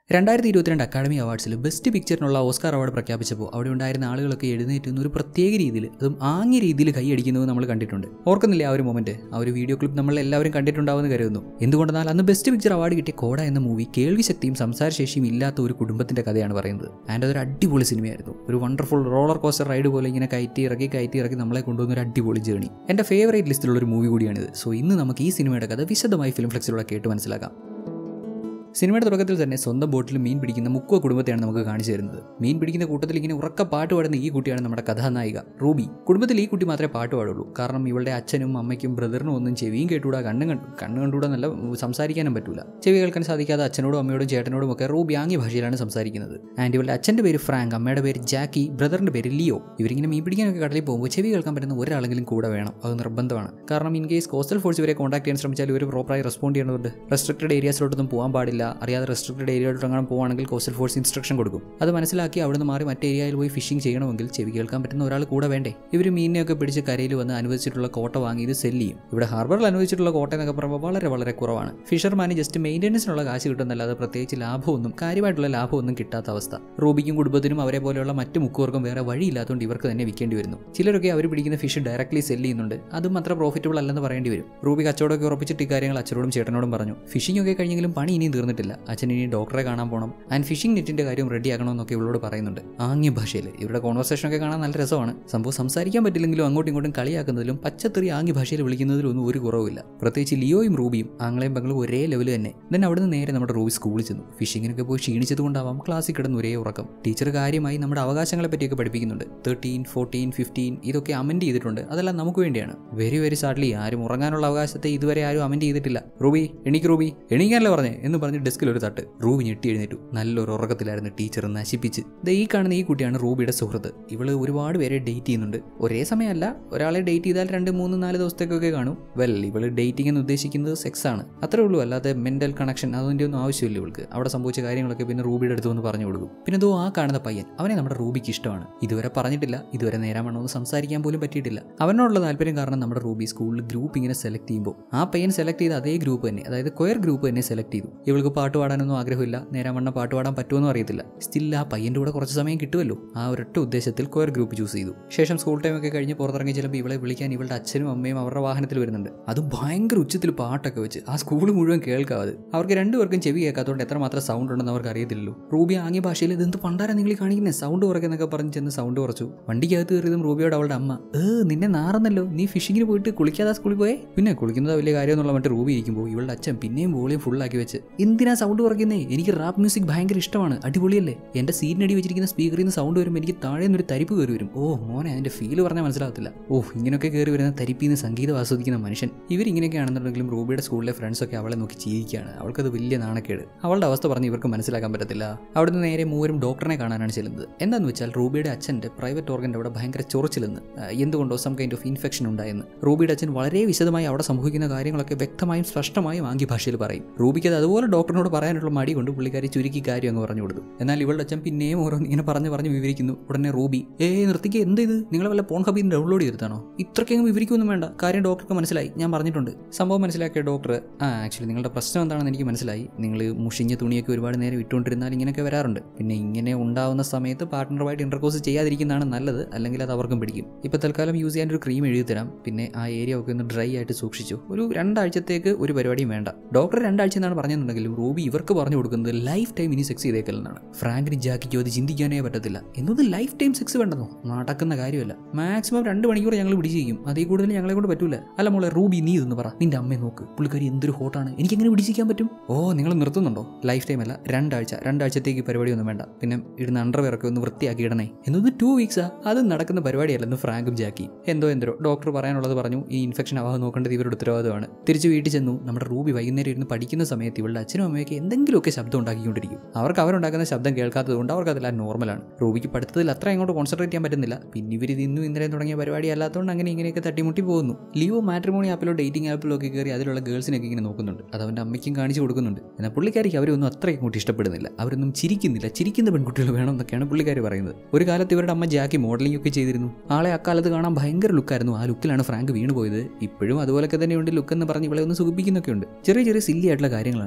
രണ്ടായിരത്തി ഇരുപത്തിരണ്ട് അക്കാഡമി അവാർഡ്സിൽ ബെസ്റ്റ് പിക്ചറിനുള്ള ഓസ്കാർ അവാർഡ് പ്രഖ്യാപിച്ചപ്പോൾ അവിടെ ഉണ്ടായിരുന്ന ആളുകളൊക്കെ എഴുന്നേറ്റ് നിന്ന് ഒരു പ്രത്യേക രീതിയിൽ അതും ആംഗ്യ രീതിയിൽ കൈയടിക്കുന്നത് നമ്മൾ കണ്ടിട്ടുണ്ട് ഓർക്കുന്നില്ലേ ആ ഒരു മൊമെന്റ് ആ ഒരു വീഡിയോ ക്ലിപ്പ് നമ്മൾ എല്ലാവരും കണ്ടിട്ടുണ്ടാവുമെന്ന് കരുതുന്നു എന്തുകൊണ്ടെന്നാൽ അന്ന് ബെസ്റ്റ് പിക്ചർ അവാർഡ് കിട്ടിയ കോട എന്ന മൂവി കേൾവി ശക്തിയും സംസാരശേഷിയും ഇല്ലാത്ത ഒരു കുടുംബത്തിന്റെ കഥയാണ് പറയുന്നത് ആൻഡ് അതൊരു അടിപൊളി സിനിമയായിരുന്നു ഒരു വണ്ടർഫുൾ റോളർ കോസ്റ്റർ റൈഡ് പോലെ ഇങ്ങനെ കയറ്റി ഇറക്കി കയറ്റി ഇറക്കി നമ്മളെ കൊണ്ടുവന്ന ഒരു അടിപൊളി ജേണി എൻ്റെ ഫേവറേറ്റ് ലിസ്റ്റിലുള്ള ഒരു മൂവി കൂടിയാണിത് സോ ഇന്ന് നമുക്ക് ഈ സിനിമയുടെ കഥ വിശദമായി ഫിലിം ഫ്ലെക്സിലൂടെ കേട്ട് മനസ്സിലാക്കാം സിനിമയുടെ തുടക്കത്തിൽ തന്നെ സ്വന്തം ബോട്ടിൽ മീൻ പിടിക്കുന്ന മുക്കുവ കുടുംബത്തെയാണ് നമുക്ക് കാണിച്ചു തരുന്നത് മീൻ പിടിക്കുന്ന കൂട്ടത്തിൽ ഇങ്ങനെ ഉറക്ക പാട്ട് പാടുന്ന ഈ കുട്ടിയാണ് നമ്മുടെ കഥാനായിക റൂബി കുടുംബത്തിൽ ഈ കുട്ടി മാത്രമേ പാട്ട് പാടുള്ളൂ കാരണം ഇവളുടെ അച്ഛനും അമ്മയ്ക്കും ബ്രദറിനും ഒന്നും ചെവിയും കേട്ടുകൂടാ കണ്ണും കണ്ടു കണ്ണു കണ്ടുകൂടാ നല്ല സംസാരിക്കാനും പറ്റൂല ചെവി കേൾക്കാൻ സാധിക്കാതെ അച്ഛനോടും അമ്മയോടും ചേട്ടനോടും ഒക്കെ റൂബി ആംഗ്യ ഭാഷയിലാണ് സംസാരിക്കുന്നത് ആൻഡ് ഇവളുടെ അച്ഛൻ്റെ പേര് ഫ്രാങ്ക് അമ്മയുടെ പേര് ജാക്കി ബ്രദറിൻ്റെ പേര് ലിയോ ഇവരിങ്ങനെ മീൻ പിടിക്കാനൊക്കെ കടലിൽ പോകുമ്പോൾ ചെവി കേൾക്കാൻ പറ്റുന്ന ഒരാളെങ്കിലും കൂടെ വേണം അത് നിർബന്ധമാണ് കാരണം ഇൻ കേസ് കോസ്റ്റൽ ഫോഴ്സ് ഇവരെ കോൺടാക്ട് ചെയ്യാൻ ശ്രമിച്ചാൽ ഇവർ പ്രോപ്പറായി റെസ്പോണ്ട് ചെയ്യേണ്ടതുണ്ട് റെസ്ട്രിക്റ്റഡ് ഏരിയാസിലോട്ടൊന്നും പോകാൻ പാടില്ല അറിയാതെ റെസ്ട്രിക്റ്റഡ് ഏരിയയിലോട്ട് അങ്ങനെ പോകുകയാണെങ്കിൽ കോസ്റ്റൽ ഫോഴ്സ് ഇൻസ്ട്രക്ഷൻ കൊടുക്കും അത് മനസ്സിലാക്കി അവിടുന്ന് മാറി മറ്റേ ഏരിയയിൽ പോയി ഫിഷിംഗ് ചെയ്യണമെങ്കിൽ ചെവി കേൾക്കാൻ പറ്റുന്ന ഒരാൾ കൂടെ വേണ്ടേ ഇവർ മീനിനെയൊക്കെ പിടിച്ച് കരയിൽ വന്ന് അനുവദിച്ചിട്ടുള്ള കോട്ട വാങ്ങി ഇത് സെല് ചെയ്യും ഇവിടെ ഹാർബറിൽ അനുവദിച്ചിട്ടുള്ള കോട്ട എന്നൊക്കെ പറയുമ്പോൾ വളരെ വളരെ കുറവാണ് ഫിഷർമാന് ജസ്റ്റ് മെയിൻ്റെനൻസിനുള്ള കാശ് കിട്ടുന്നല്ലാതെ പ്രത്യേകിച്ച് ലാഭമൊന്നും കാര്യമായിട്ടുള്ള ലാഭമൊന്നും കിട്ടാത്ത അവസ്ഥ റൂബിക്കും കുടുംബത്തിനും അവരെ പോലെയുള്ള മറ്റു മുക്കുവർക്കും വേറെ വഴിയില്ലാത്തതുകൊണ്ട് ഇവർക്ക് തന്നെ വിൽക്കേണ്ടി വരുന്നു ചിലരൊക്കെ അവർ പിടിക്കുന്ന ഫിഷ് ഡയറക്ട്ലി സെല് ചെയ്യുന്നുണ്ട് അതും അത്ര പ്രോഫിറ്റബിൾ അല്ലെന്ന് പറയേണ്ടി വരും റൂബി കച്ചവടമൊക്കെ ഉറപ്പിച്ചിട്ട് ഇക്കാര്യങ്ങൾ അച്ഛനോടും ചേട്ടനോടും പറഞ്ഞു ഫിഷിംഗ് ഒക്കെ കഴിഞ്ഞെങ്കിലും പണി ഇനിയും തീർന്നിട്ടില്ല അച്ഛൻ ഇനി ഡോക്ടറെ കാണാൻ പോകണം ആൻഡ് ഫിഷിംഗ് നെറ്റിന്റെ കാര്യം റെഡി ആക്കണമെന്നൊക്കെ ഇവളോട് പറയുന്നുണ്ട് ആംഗ്യ ഭാഷയിൽ ഇവരുടെ കോൺവെർസേഷൻ ഒക്കെ കാണാൻ നല്ല രസമാണ് സംഭവം സംസാരിക്കാൻ പറ്റില്ലെങ്കിലും അങ്ങോട്ടും ഇങ്ങോട്ടും കളിയാക്കുന്നതിലും പച്ചത്തെറി ആംഗ്യ ഭാഷയിൽ വിളിക്കുന്നതിലും ഒന്നും ഒരു കുറവില്ല പ്രത്യേകിച്ച് ലിയോയും റൂബിയും ആംഗ്ലയും പെങ്ങളും ഒരേ ലെവൽ തന്നെ ദെൻ അവിടുന്ന് നേരെ നമ്മുടെ റൂബി സ്കൂളിൽ ചെന്നു ഫിഷിങ്ങിനൊക്കെ പോയി ക്ഷീണിച്ചത് കൊണ്ടാവാം ക്ലാസ്സിൽ കിടന്ന് ഒരേ ഉറക്കം ടീച്ചർ കാര്യമായി നമ്മുടെ അവകാശങ്ങളെ പറ്റിയൊക്കെ പഠിപ്പിക്കുന്നുണ്ട് തേർട്ടീൻ ഫോർട്ടീൻ ഫിഫ്റ്റീൻ ഇതൊക്കെ അമെൻഡ് ചെയ്തിട്ടുണ്ട് അതെല്ലാം നമുക്ക് വേണ്ടിയാണ് വെരി വെരി സാഡ്ലി ആരും ഉറങ്ങാനുള്ള അവകാശത്തെ ഇതുവരെ ആരും അമെൻഡ് ചെയ്തിട്ടില്ല റൂബി എണീക്ക് റൂബി എണീക്കാനല്ലേ പറഞ്ഞേ എന്ന് പറഞ്ഞ് ഡെസ്കിൽ ഒരു തട്ട് റൂബി ഞെട്ടി എഴുന്നേറ്റു നല്ലൊരു ഉറക്കത്തിലായിരുന്നു ടീച്ചർ നശിപ്പിച്ച് ദേ ഈ കാണുന്ന ഈ കുട്ടിയാണ് റൂബിയുടെ സുഹൃത്ത് ഇവള് ഒരുപാട് പേരെ ഡേറ്റ് ചെയ്യുന്നുണ്ട് ഒരേ സമയമല്ല ഒരാളെ ഡേറ്റ് ചെയ്താൽ രണ്ട് മൂന്ന് നാല് ദിവസത്തേക്കൊക്കെ കാണും വെൽ ഇവള് ഡേറ്റിംഗ് എന്ന് ഉദ്ദേശിക്കുന്നത് സെക്സ് ആണ് അത്രേ ഉള്ളൂ അല്ലാതെ മെന്റൽ കണക്ഷൻ അതിൻ്റെ ഒന്നും ആവശ്യമില്ല ഇവൾക്ക് അവിടെ സംഭവിച്ച കാര്യങ്ങളൊക്കെ പിന്നെ റൂബിയുടെ അടുത്ത് വന്ന് പറഞ്ഞു കൊടുക്കും പിന്നെ ദോ ആ കാണുന്ന പയ്യൻ അവനെ നമ്മുടെ റൂബിക്ക് ഇഷ്ടമാണ് ഇതുവരെ പറഞ്ഞിട്ടില്ല ഇതുവരെ നേരാമണ്ണോ ഒന്ന് സംസാരിക്കാൻ പോലും പറ്റിയിട്ടില്ല അവനോടുള്ള താല്പര്യം കാരണം നമ്മുടെ റൂബി സ്കൂളിൽ ഗ്രൂപ്പ് ഇങ്ങനെ സെലക്ട് ചെയ്യുമ്പോൾ ആ പയ്യൻ സെലക്ട് ചെയ്ത അതേ ഗ്രൂപ്പ് തന്നെ അതായത് കൊയർ ഗ്രൂപ്പ് തന്നെ സെലക്ട് ചെയ്തു ഇവൾക്ക് പാട്ട് പാടാനൊന്നും ആഗ്രഹമില്ല നേരാമണ്ണ പാട്ട് പാടാൻ പറ്റുമെന്നും അറിയത്തില്ല സ്റ്റിൽ ആ പയ്യൻ്റെ കൂടെ കുറച്ച് സമയം കിട്ടുമല്ലോ ആ ഒരൊറ്റ ഉദ്ദേശത്തിൽ കൊയർ ഗ്രൂപ്പ് ചൂസ് ചെയ്തു ശേഷം സ്കൂൾ ടൈം ഒക്കെ കഴിഞ്ഞ് പുറത്തിറങ്ങി ചിലപ്പോൾ ഇവളെ വിളിക്കാൻ ഇവളുടെ അച്ഛനും അമ്മയും അവരുടെ വാഹനത്തിൽ വരുന്നുണ്ട് അത് ഭയങ്കര ഉച്ചത്തിൽ പാട്ടൊക്കെ വെച്ച് ആ സ്കൂൾ മുഴുവൻ കേൾക്കാവത് അവർക്ക് രണ്ടുപേർക്കും ചെവി കേൾക്കാത്തതുകൊണ്ട് എത്രമാത്രം സൗണ്ട് ഉണ്ടെന്ന് അവർക്ക് അറിയത്തില്ലല്ലോ റൂബി ആംഗ്യ ഭാഷയിൽ ഇതെന്ത് പണ്ടാരാ നിങ്ങൾ കാണിക്കുന്നത് സൗണ്ട് കുറയ്ക്കുന്നൊക്കെ പറഞ്ഞ് ചെന്ന് സൗണ്ട് കുറച്ചു വണ്ടിക്കകത്ത് കയറിയതും റൂബിയോട് അവളുടെ അമ്മ ഏ നിന്നെ നാറുന്നല്ലോ നീ ഫിഷിങ്ങിന് പോയിട്ട് കുളിക്കാതെ സ്കൂളിൽ പോയേ പിന്നെ കുളിക്കുന്നത് വലിയ കാര്യമെന്നുള്ള മറ്റേ റൂബി ഇരിക്കുമ്പോൾ ഇവളുടെ അച്ഛൻ പിന്നെയും വോളിയം ഫുള്ളാക്കി വെച്ച് എന്തിനാ സൗണ്ട് കുറയ്ക്കുന്നേ എനിക്ക് റാപ്പ് മ്യൂസിക് ഭയങ്കര ഇഷ്ടമാണ് അടിപൊളിയല്ലേ എൻ്റെ സീറ്റിനടി വെച്ചിരിക്കുന്ന സ്പീക്കറിൽ നിന്ന് സൗണ്ട് വരുമ്പോൾ എനിക്ക് താഴെ നിന്നൊരു തരിപ്പ് കയറി വരും ഓ മോനെ അതിൻ്റെ ഫീൽ പറഞ്ഞാൽ മനസ്സിലാകത്തില്ല ഓ ഇങ്ങനെയൊക്കെ കയറി വരുന്ന തരിപ്പിൽ നിന്ന് സംഗീതം ആസ്വദിക്കുന്ന മനുഷ്യൻ ഇവരിങ്ങനെയൊക്കെ ആണെന്നുണ്ടെങ്കിലും റൂബിയുടെ സ്കൂളിലെ ഫ്രണ്ട്സൊക്കെ അവളെ നോക്കി ചിരിക്കുകയാണ് അവൾക്കത് വലിയ നാണക്കേട് അവളുടെ അവസ്ഥ പറഞ്ഞ് ഇവർക്ക് മനസ്സിലാക്കാൻ പറ്റത്തില്ല അവിടുന്ന് നേരെ മൂവരും ഡോക്ടറിനെ കാണാനാണ് ചെല്ലുന്നത് എന്താണെന്ന് വെച്ചാൽ റൂബിയുടെ അച്ഛൻ്റെ പ്രൈവറ്റ് ഓർഗൻ്റെ അവിടെ ഭയങ്കര ചൊറിച്ചിലെന്ന് എന്തുകൊണ്ടോ സം കൈൻഡ് ഓഫ് ഇൻഫെക്ഷൻ ഉണ്ടായെന്ന് റൂബിയുടെ അച്ഛൻ വളരെ വിശദമായി അവിടെ സംഭവിക്കുന്ന കാര്യങ്ങളൊക്കെ വ്യക്തമായും സ്പഷ്ടമായും ആംഗ്യ ഭാഷയിൽ പറയും റൂബിക്ക് അത് അതുപോലെ ഡോക്ടറിനോട് പറയാനുള്ള മടി കൊണ്ട് പുള്ളിക്കാരി ചുരുക്കി കാര്യം അങ്ങ് പറഞ്ഞു കൊടുത്തു എന്നാൽ ഇവളുടെ അച്ഛൻ പിന്നെയും ഓരോന്ന് ഇങ്ങനെ പറഞ്ഞ് പറഞ്ഞ് വിവരിക്കുന്നു ഉടനെ റൂബി ഏ നിർത്തിക്ക് എന്ത് ഇത് നിങ്ങൾ വല്ല പോൺ ഹബിന്ന് ഡൗൺലോഡ് ചെയ്തിട്ടാണോ ഇത്രയ്ക്കങ്ങ് വിവരിക്കൊന്നും വേണ്ട കാര്യം ഡോക്ടർക്ക് മനസ്സിലായി ഞാൻ പറഞ്ഞിട്ടുണ്ട് സംഭവം മനസ്സിലാക്കിയ ഡോക്ടർ ആ ആക്ച്വലി നിങ്ങളുടെ പ്രശ്നം എന്താണെന്ന് എനിക്ക് മനസ്സിലായി നിങ്ങൾ മുഷിഞ്ഞ തുണിയൊക്കെ ഒരുപാട് നേരം ഇട്ടുകൊണ്ടിരുന്നാൽ ഇങ്ങനെയൊക്കെ വരാറുണ്ട് പിന്നെ ഇങ്ങനെ ഉണ്ടാവുന്ന സമയത്ത് പാർട്ട്ണറുമായിട്ട് ഇന്റർകോഴ്സ് ചെയ്യാതിരിക്കുന്നതാണ് നല്ലത് അല്ലെങ്കിൽ അത് അവർക്കും പിടിക്കും ഇപ്പോൾ തൽക്കാലം യൂസ് ചെയ്യാൻ ഒരു ക്രീം എഴുതി തരാം പിന്നെ ആ ഏരിയ ഒക്കെ ഒന്ന് ഡ്രൈ ആയിട്ട് സൂക്ഷിച്ചു ഒരു രണ്ടാഴ്ചത്തേക്ക് ഒരു പരിപാടിയും വേണ്ട ഡോക്ടർ രണ്ടാഴ്ച എന്നാണ് പറഞ്ഞെന്നുണ്ടെങ്കിലും റൂബി ഇവർക്ക് പറഞ്ഞു കൊടുക്കുന്നത് ലൈഫ് ടൈം ഇനി സെക്സ് ചെയ്തേക്കലെന്നാണ് ഫ്രാങ്കിന് ജാക്കിക്കോ അത് ചിന്തിക്കാനേ പറ്റത്തില്ല എന്നത് ലൈഫ് ടൈം സെക്സ് വേണ്ടെന്നോ നടക്കുന്ന കാര്യമല്ല മാക്സിമം രണ്ട് മണിക്കൂർ ഞങ്ങൾ പിടിച്ച് ചെയ്യും അതേ കൂടുതൽ ഞങ്ങളെ കൊണ്ട് പറ്റൂല അല്ല മോളെ റൂബി നീ ഇതെന്ന് പറ നിന്റെ അമ്മയെ നോക്ക് പുള്ളിക്കാരി എന്തൊരു ഹോട്ടാണ് എനിക്ക് എങ്ങനെ പിടിച്ചിരിക്കാൻ പറ്റും ഓ നിങ്ങൾ നിർത്തുന്നുണ്ടോ ലൈഫ് ടൈം അല്ല രണ്ടാഴ്ച രണ്ടാഴ്ചത്തേക്ക് പരിപാടിയൊന്നും വേണ്ട പിന്നെ ഇടുന്ന അണ്ടർവെയറൊക്കെ ഒന്ന് വൃത്തിയാക്കി ഇടണേ എന്നത് ടു വീക്സാ അത് നടക്കുന്ന പരിപാടിയല്ലെന്ന് ഫ്രാങ്കും ജാക്കി എന്തോ എന്തോ ഡോക്ടർ പറയാനുള്ളത് പറഞ്ഞു ഈ ഇൻഫെക്ഷൻ ആവാതെ നോക്കേണ്ടത് ഇവരുടെ ഉത്തരവാദിത്തമാണ് തിരിച്ച് വീട്ടിൽ ചെന്നു നമ്മുടെ റൂബി വൈകുന്നേരം ഇരുന്ന് പഠിക്കുന്ന സമയത്ത് ഇവളുടെ അച്ഛനും അമ്മയൊക്കെ എന്തെങ്കിലുമൊക്കെ ശബ്ദം ഉണ്ടാക്കിക്കൊണ്ടിരിക്കും അവർക്ക് അവരുണ്ടാക്കുന്ന ശബ്ദം കേൾക്കാത്തത് കൊണ്ട് അവർക്ക് അതെല്ലാം നോർമലാണ് റൂബിക്ക് പഠിത്തത്തിൽ അത്ര അങ്ങോട്ട് കോൺസെൻട്രേറ്റ് ചെയ്യാൻ പറ്റുന്നില്ല പിന്നെ ഇവർ ഇന്നും ഇന്നലെയും തുടങ്ങിയ പരിപാടി അല്ലാത്തതുകൊണ്ട് അങ്ങനെ ഇങ്ങനെയൊക്കെ തട്ടിമുട്ടി പോകുന്നു ലിയോ മാട്രിമോണി ആപ്പിലോ ഡേറ്റിംഗ് ആപ്പിലോ ഒക്കെ കയറി അതിലുള്ള ഗേൾസിനൊക്കെ ഇങ്ങനെ നോക്കുന്നുണ്ട് അത് അവൻ്റെ അമ്മയ്ക്കും കാണിച്ചു കൊടുക്കുന്നുണ്ട് എന്നാൽ പുള്ളിക്കാരിക്ക് അവരൊന്നും അത്ര ഇങ്ങോട്ട് ഇഷ്ടപ്പെടുന്നില്ല അവരൊന്നും ചിരിക്കുന്നില്ല ചിരിക്കുന്ന പെൺകുട്ടികൾ വേണം എന്നൊക്കെയാണ് പുള്ളിക്കാർ പറയുന്നത് ഒരു കാലത്ത് ഇവരുടെ അമ്മ ജാക്കി മോഡലിംഗ് ഒക്കെ ചെയ്തിരുന്നു ആളെ അക്കാലത്ത് കാണാൻ ഭയങ്കര ലുക്കായിരുന്നു ആ ലുക്കിലാണ് ഫ്രാങ്ക് വീണ് പോയത് ഇപ്പോഴും അതുപോലൊക്കെ തന്നെയുണ്ട് ലുക്ക് എന്ന് പറഞ്ഞ് ഇവളെ ഒന്ന് സുഖിപ്പിക്കുന്നൊക്കെ ഉണ്ട് ചെറിയ ചെറിയ സില്ലി ആയിട്ടുള്ള കാര്യങ്ങളാണ് എന്നാൽ അതിൽ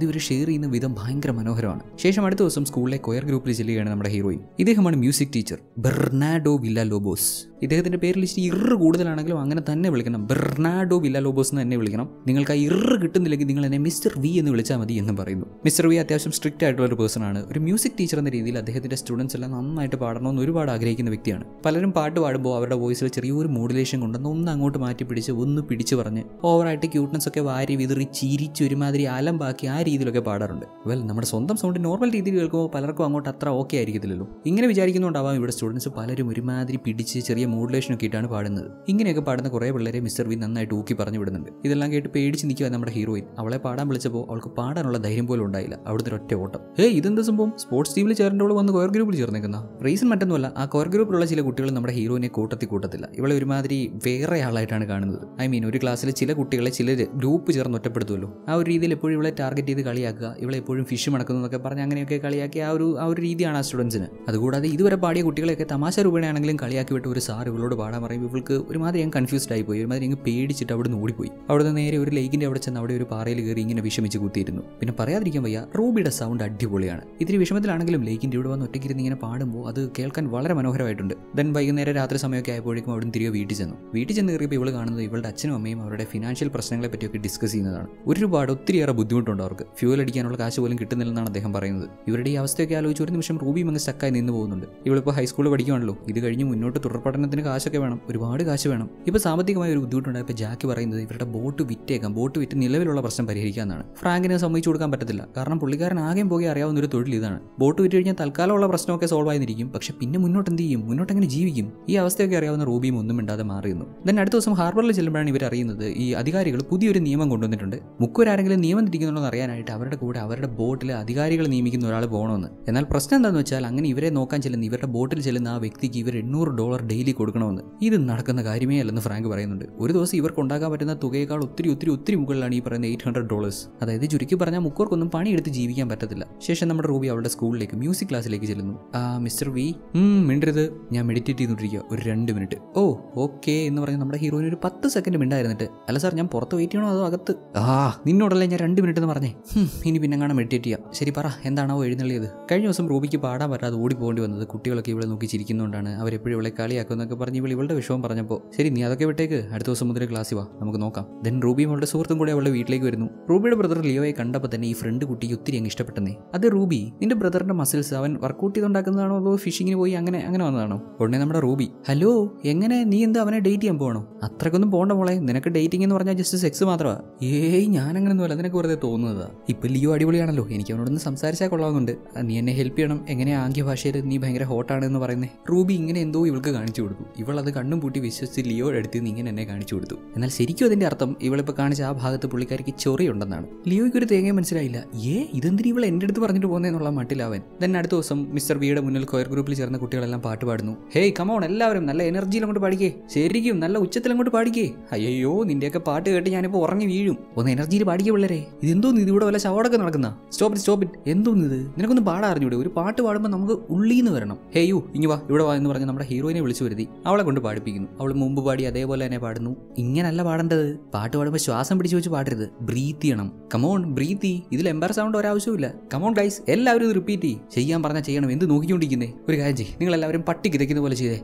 ഇവർ ഷെയർ ചെയ്യുന്ന വിധം ഭയങ്കര മനോഹരമാണ് ശേഷം അടുത്ത ദിവസം സ്കൂളിലെ കൊയർ ഗ്രൂപ്പിൽ ചെല്ലുകയാണ് നമ്മുടെ ഹീറോയിൻ ഇദ്ദേഹമാണ് music teacher Bernardo Villalobos ഇദ്ദേഹത്തിന്റെ പേരിൽ ഇച്ചിരി ഇറ് കൂടുതലാണെങ്കിലും അങ്ങനെ തന്നെ വിളിക്കണം ബെർണാഡോ വില്ല ലോബോസ് എന്ന് തന്നെ വിളിക്കണം നിങ്ങൾക്ക് ആ ഇറ് കിട്ടുന്നില്ലെങ്കിൽ നിങ്ങൾ എന്നെ മിസ്റ്റർ വി എന്ന് വിളിച്ചാൽ മതി എന്ന് പറയുന്നു മിസ്റ്റർ വി അത്യാവശ്യം സ്ട്രിക്റ്റ് ആയിട്ടുള്ള ഒരു പേഴ്സൺ ആണ് ഒരു മ്യൂസിക് ടീച്ചർ എന്ന രീതിയിൽ അദ്ദേഹത്തിന്റെ സ്റ്റുഡൻസ് എല്ലാം നന്നായിട്ട് പാടണമെന്ന് ഒരുപാട് ആഗ്രഹിക്കുന്ന വ്യക്തിയാണ് പലരും പാട്ട് പാടുമ്പോൾ അവരുടെ വോയിസിൽ ചെറിയൊരു മോഡുലേഷൻ കൊണ്ടുവന്ന് ഒന്ന് അങ്ങോട്ട് മാറ്റി പിടിച്ച് ഒന്ന് പിടിച്ച് പറഞ്ഞ് ഓവറായിട്ട് ക്യൂട്ട്നെസ് ഒക്കെ വാരി വിതറി ചിരിച്ച് ഒരുമാതിരി അലമ്പാക്കി ആ രീതിയിലൊക്കെ പാടാറുണ്ട് വെൽ നമ്മുടെ സ്വന്തം സൗണ്ട് നോർമൽ രീതിയിൽ കേൾക്കുമ്പോൾ പലർക്കും അങ്ങോട്ട് അത്ര ഓക്കെ ആയിരിക്കത്തില്ലല്ലോ ഇങ്ങനെ വിചാരിക്കുന്നുണ്ടാവാം ഇവിടെ സ്റ്റുഡൻസ് പലരും ഒരുമാതിരി പിടിച്ച് ചെറിയ മോഡുലേഷൻ ഒക്കെ ഇട്ടാണ് പാടുന്നത് ഇങ്ങനെയൊക്കെ പാടുന്ന കുറേ പിള്ളേരെ മിസ്റ്റർ വി നന്നായിട്ട് ഊക്കി പറഞ്ഞു വിടുന്നുണ്ട് ഇതെല്ലാം കേട്ട് പേടിച്ച് നിൽക്കുക നമ്മുടെ ഹീറോയിൻ അവളെ പാടാൻ വിളിച്ചപ്പോൾ അവൾക്ക് പാടാനുള്ള ധൈര്യം പോലും ഉണ്ടായില്ല അവിടുത്തെ ഒരു ഒറ്റ ഓട്ടം ഏ ഇതെന്താ സംഭവം സ്പോർട്സ് ടീമിൽ ചേരേണ്ടവൾ വന്ന് കോയർ ഗ്രൂപ്പിൽ ചേർന്നേക്കുന്ന റീസൺ മറ്റൊന്നുമല്ല ആ കോയർ ഗ്രൂപ്പിലുള്ള ചില കുട്ടികൾ നമ്മുടെ ഹീറോയിനെ കൂട്ടത്തിൽ കൂട്ടത്തില്ല ഇവളെ ഒരുമാതിരി വേറെ ആളായിട്ടാണ് കാണുന്നത് ഐ മീൻ ഒരു ക്ലാസ്സിൽ ചില കുട്ടികളെ ചിലർ ഗ്രൂപ്പ് ചേർന്ന് ഒറ്റപ്പെടുത്തുമല്ലോ ആ ഒരു രീതിയിൽ എപ്പോഴും ഇവളെ ടാർഗറ്റ് ചെയ്ത് കളിയാക്കുക ഇവളെ എപ്പോഴും ഫിഷ് മണക്കുന്നു എന്നൊക്കെ പറഞ്ഞ് അങ്ങനെയൊക്കെ കളിയാക്കി ആ ഒരു ആ ഒരു രീതിയാണ് ആ സ്റ്റുഡൻസിന് അതുകൂടാതെ ഇതുവരെ പാടിയ കുട്ടികളെയൊക്കെ തമാശ രൂപേണയാണെങ്കിലും കളിയാക്കി വിട്ട് ഒരു സാർ ഇവളോട് പാടാൻ പറയുമ്പോൾ ഇവൾക്ക് ഒരുമാതിരി ഞാൻ കൺഫ്യൂസ്ഡ് ആയി പോയി ഒരുമാതിരി അങ്ങ് പേടിച്ചിട്ട് അവിടെ നിന്ന് ഓടിപ്പോയി അവിടെ നിന്ന് നേരെ ഒരു ലേക്കിൻ്റെ അവിടെ ചെന്ന് അവിടെ ഒരു പാറയിൽ കയറി ഇങ്ങനെ വിഷമിച്ച് കുത്തിയിരുന്നു പിന്നെ പറയാതിരിക്കാൻ വയ്യ റൂബിയുടെ സൗണ്ട് അടിപൊളിയാണ് ഇത്തിരി വിഷമത്തിലാണെങ്കിലും ലേക്കിൻ്റെ ഇവിടെ വന്ന് ഒറ്റയ്ക്കിരുന്ന് ഇങ്ങനെ പാടുമ്പോൾ അത് കേൾക്കാൻ വളരെ മനോഹരമായിട്ടുണ്ട് ദെൻ വൈകുന്നേരം രാത്രി സമയമൊക്കെ ആയപ്പോഴേക്കും അവിടെ തിരികെ വീട്ടിൽ ചെന്നു വീട്ടിൽ ചെന്ന് കയറിയപ്പോൾ ഇവൾ കാണുന്നത് ഇവളുടെ അച്ഛനും അമ്മയും അവരുടെ ഫിനാൻഷ്യൽ പ്രശ്നങ്ങളെ പറ്റിയൊക്കെ ഡിസ്കസ് ചെയ്യുന്നതാണ് ഒരുപാട് ഒത്തിരിയേറെ ബുദ്ധിമുട്ടുണ്ട് അവർക്ക് ഫ്യൂൽ അടിക്കാനുള്ള കാശ് പോലും കിട്ടുന്നില്ലെന്നാണ് അദ്ദേഹം പറയുന്നത് ഇവരുടെ ഈ അവസ്ഥയൊക്കെ ആലോചിച്ച് ഒരു നിമിഷം റൂബിയും അങ്ങ് സ്റ്റക്കായി നിന്ന് പോകുന്നുണ്ട് ഇവളിപ്പോൾ ഹൈസ്കൂളിൽ പഠിക്കുവാണല്ലോ ഇത് കഴിഞ്ഞ് മുന്നോട്ട് തുടർ പഠനത്തിന് കാശൊക്കെ വേണം ഒരുപാട് കാശ് വേണം ഇപ്പോൾ സാമ്പത്തികമായ ഒരു ബുദ്ധിമുട്ടുണ്ടായപ്പോൾ ജാക്കി പറയുന്നത് ഇവരുടെ ബോട്ട് വിറ്റേക്കാം ബോട്ട് വിറ്റ് നിലവിലുള്ള പ്രശ്നം പരിഹരിക്കാമെന്നാണ് ഫ്രാങ്കിനെ സമ്മതിച്ചു കൊടുക്കാൻ പറ്റത്തില്ല കാരണം പുള്ളിക്കാരൻ ആകെയും പോകെ അറിയാവുന്ന ഒരു തൊഴിൽ ഇതാണ് ബോട്ട് വിറ്റ് കഴിഞ്ഞാൽ തൽക്കാലമുള്ള പ്രശ്നമൊക്കെ സോൾവ് ആയിരിക്കും പക്ഷെ പിന്നെ മുന്നോട്ട് എന്ത് ചെയ്യും മുന്നോട്ട് എങ്ങനെ ജീവിക്കും ഈ അവസ്ഥയൊക്കെ അറിയാവുന്ന റൂബിയും ഒന്നും മിണ്ടാതെ മാറിയുന്നു ദെൻ അടുത്ത ദിവസം ഹാർബറിൽ ചെല്ലുമ്പോഴാണ് ഇവർ അറിയുന്നത് ഈ അധികാരികൾ പുതിയൊരു നിയമം കൊണ്ടുവന്നിട്ടുണ്ട് മുക്കൊരാരെങ്കിലും നിയമം തിരിക്കുന്നുണ്ടോ എന്ന് അറിയാനായിട്ട് അവരുടെ കൂടെ അവരുടെ ബോട്ടിൽ അധികാരികൾ നിയമിക്കുന്ന ഒരാൾ പോകണമെന്ന് എന്നാൽ പ്രശ്നം എന്താണെന്ന് വെച്ചാൽ അങ്ങനെ ഇവരെ നോക്കാൻ ചെല്ലുന്ന ഇവരുടെ ബോട്ടിൽ ചെല്ലുന്ന ആ വ്യക്തിക്ക് ഇവർ എണ്ണൂറ് ഡോളർ ഡെയിലി കൊടുക്കണമെന്ന് ഇത് നടക്കുന്ന കാര്യമേ അല്ലെന്ന് ഫ്രാങ്ക് പറയുന്നുണ്ട് ഒരു ദിവസം ഇവർക്ക് ഉണ്ടാക്കാൻ പറ്റുന്ന തുകയേക്കാൾ ഒത്തിരി ഒത്തിരി ഒത്തിരി മുകളിലാണ് ഈ പറയുന്ന എയ്റ്റ് ഹൺഡ്രഡ് ഡോളേഴ്സ് അതായത് ചുരുക്കി പറഞ്ഞാൽ മുക്കോർക്കൊന്നും പണിയെടുത്ത് ജീവിക്കാൻ പറ്റത്തില്ല ശേഷം നമ്മുടെ റൂബി അവളുടെ സ്കൂളിലേക്ക് മ്യൂസിക് ക്ലാസ്സിലേക്ക് ചെല്ലുന്നു ആ മിസ്റ്റർ വി ഉം, മിണ്ടരുത് ഞാൻ മെഡിറ്റേറ്റ് ചെയ്തുകൊണ്ടിരിക്കുക ഒരു രണ്ട് മിനിറ്റ് ഓ ഓക്കെ എന്ന് പറഞ്ഞ് നമ്മുടെ ഹീറോയിന് ഒരു പത്ത് സെക്കൻഡ് മിണ്ടായിരുന്നിട്ട് അല്ല സാർ ഞാൻ പുറത്ത് വെയിറ്റ് ചെയ്യണോ അതോ അകത്ത് ആ നിന്നോടല്ലേ ഞാൻ രണ്ട് മിനിറ്റ് എന്ന് പറഞ്ഞേ ഹും, ഇനി പിന്നെ കാണാൻ മെഡിറ്റേറ്റ് ചെയ്യാം ശരി പറ എന്താണോ എഴുന്നള്ളിയത് കഴിഞ്ഞ ദിവസം റൂബിക്ക് പാടാൻ പറ്റാതെ ഓടി പോകേണ്ടി വന്നത് കുട്ടികളൊക്കെ ഇവളെ നോക്കി ചിരിക്കുന്നതുകൊണ്ടാണ് അവരെപ്പോഴും ഇവളെ കളിയാക്കുന്നൊക്കെ പറഞ്ഞ് ഇവൾ ഇവളുടെ വിഷമം പറഞ്ഞപ്പോൾ ശരി നീ അതൊക്കെ വിട്ടേക്ക് അടുത്ത ദിവസം മുതൽ ക്ലാസ്സിൽ വാ നമുക്ക് നോക്കാം ദെൻ റൂബിയും അവളുടെ സുഹൃത്തും കൂടെ അവളുടെ വീട്ടിലേക്ക് വരുന്നു റൂബിയുടെ ബ്രദർ ലിയോയെ കണ്ടപ്പോൾ തന്നെ ഈ ഫ്രണ്ട് കുട്ടിക്ക് ഒത്തിരി അങ്ങ് ഇഷ്ടപ്പെട്ടെന്നേ അത് റൂബി നിന്റെ ബ്രദറിന്റെ മസിൽസ് അവൻ വർക്കൗട്ട് ചെയ്തുണ്ടാക്കുന്നതാണോ അതോ ഫിഷിങ്ങിന് പോയി അങ്ങനെ അങ്ങനെ വന്നതാണോ ഉടനെ നമ്മുടെ റൂബി ഹലോ എങ്ങനെ നീ എന്താ അവനെ ഡേറ്റ് ചെയ്യാൻ പോകണോ അത്രക്കൊന്നും പോകണ്ട മോളെ നിനക്ക് ഡേറ്റിംഗ് എന്ന് പറഞ്ഞാൽ ജസ്റ്റ് സെക്സ് മാത്രമാ ഏയ് ഞാൻ അങ്ങനെയൊന്നുമല്ല നിനക്ക് വെറുതെ തോന്നുന്നതാ ഇപ്പൊ ലിയോ അടിപൊളിയാണല്ലോ എനിക്ക് അവനോടൊന്ന് സംസാരിച്ചാൽ കൊള്ളാവുന്നുണ്ട് ആ, നീ എന്നെ ഹെൽപ്പ് ചെയ്യണം എങ്ങനെയാ ആംഗ്യ ഭാഷയിൽ നീ ഭയങ്കര ഹോട്ടാണ് എന്ന് പറയുന്നത് റൂബി ഇങ്ങനെ എന്തോ ഇവൾക്ക് കാണിച്ചു കൊടുത്തു ഇവൾ അത് കണ്ണും പൂട്ടി വിശ്വസിച്ച് ലിയോയുടെ അടുത്ത് നിന്ന് ഇങ്ങനെ എന്നെ കാണിച്ചു കൊടുത്തു എന്നാൽ ശരിക്കും അതിന്റെ അർത്ഥം ഇവളിപ്പോൾ കാണിച്ച ആ ഭാഗത്ത് പുള്ളിക്കാരിക്ക് ചൊറിയുണ്ടെന്നാണ് ലിയോയ്ക്ക് ഒരു തേങ്ങ മനസ്സിലായില്ല ഏ ഇതെന്തിന് ഇവൾ എൻ്റെ അടുത്ത് പറഞ്ഞിട്ട് പോകുന്നതെന്നുള്ള മട്ടിലാവൻ then അടുത്ത ദിവസം മിസ്റ്റർ വിയുടെ മുന്നിൽ കൊയർ ഗ്രൂപ്പിൽ ചേർന്ന കുട്ടികളെല്ലാം പാട്ട് പാടുന്നു ഹേയ് കമോൺ എല്ലാവരും നല്ല എനർജിയിൽ അങ്ങോട്ട് പാടിക്കേ ശരിക്കും നല്ല ഉച്ചത്തിൽ അങ്ങോട്ട് പാടിക്കേ അയ്യോ നിന്റെയൊക്കെ പാട്ട് കേട്ട് ഞാനിപ്പോൾ ഉറങ്ങി വീഴും ഒന്ന് എനർജിയിൽ പാടിക്കേ പിള്ളേരെ ഇതെന്തോ ഇത് ഇവിടെ വല്ല ശവടൊക്കെ നടക്കുന്ന സ്റ്റോപ്പ് സ്റ്റോപ്പ് ഇറ്റ് എന്തോന്ന് ഇത് നിനക്കൊന്ന് പാടാൻ അറിഞ്ഞൂടെ ഒരു പാട്ട് പാടുമ്പോൾ നമുക്ക് ഉള്ളീന്ന് വരണം ഹേ യു ഇങ്ങ് വാ ഇവിടെ വാ എന്ന് പറഞ്ഞ് നമ്മുടെ ഹീറോയിനെ വിളിച്ചു വരുത്തി അവളെ കൊണ്ട് പാടിപ്പിക്കുന്നു അവൾ മുമ്പ് പാടി അതേപോലെ തന്നെ പാടുന്നു ഇങ്ങനല്ല പാടേണ്ടത് പാട്ട് പാടുമ്പോൾ ശ്വാസം പിടിച്ചു വെച്ച് പാടരുത് ബ്രീത്ത് ചെയ്യണം കമോൺ ബ്രീത്ത് ചെയ് ഇതിൽ എംബർ സൗണ്ട് ഒരാവശ്യമില്ല കമോൺ ഗൈസ് എല്ലാവരും ഇത് റിപ്പീറ്റ് ചെയ്യും ചെയ്യാൻ പറഞ്ഞാൽ ചെയ്യണം എന്ത് നോക്കിക്കൊണ്ടിരിക്കുന്നേ ഒരു കാര്യം ചെയ്യ് നിങ്ങൾ എല്ലാവരും പട്ടി കിതയ്ക്കുന്ന പോലെ ചെയ്തേ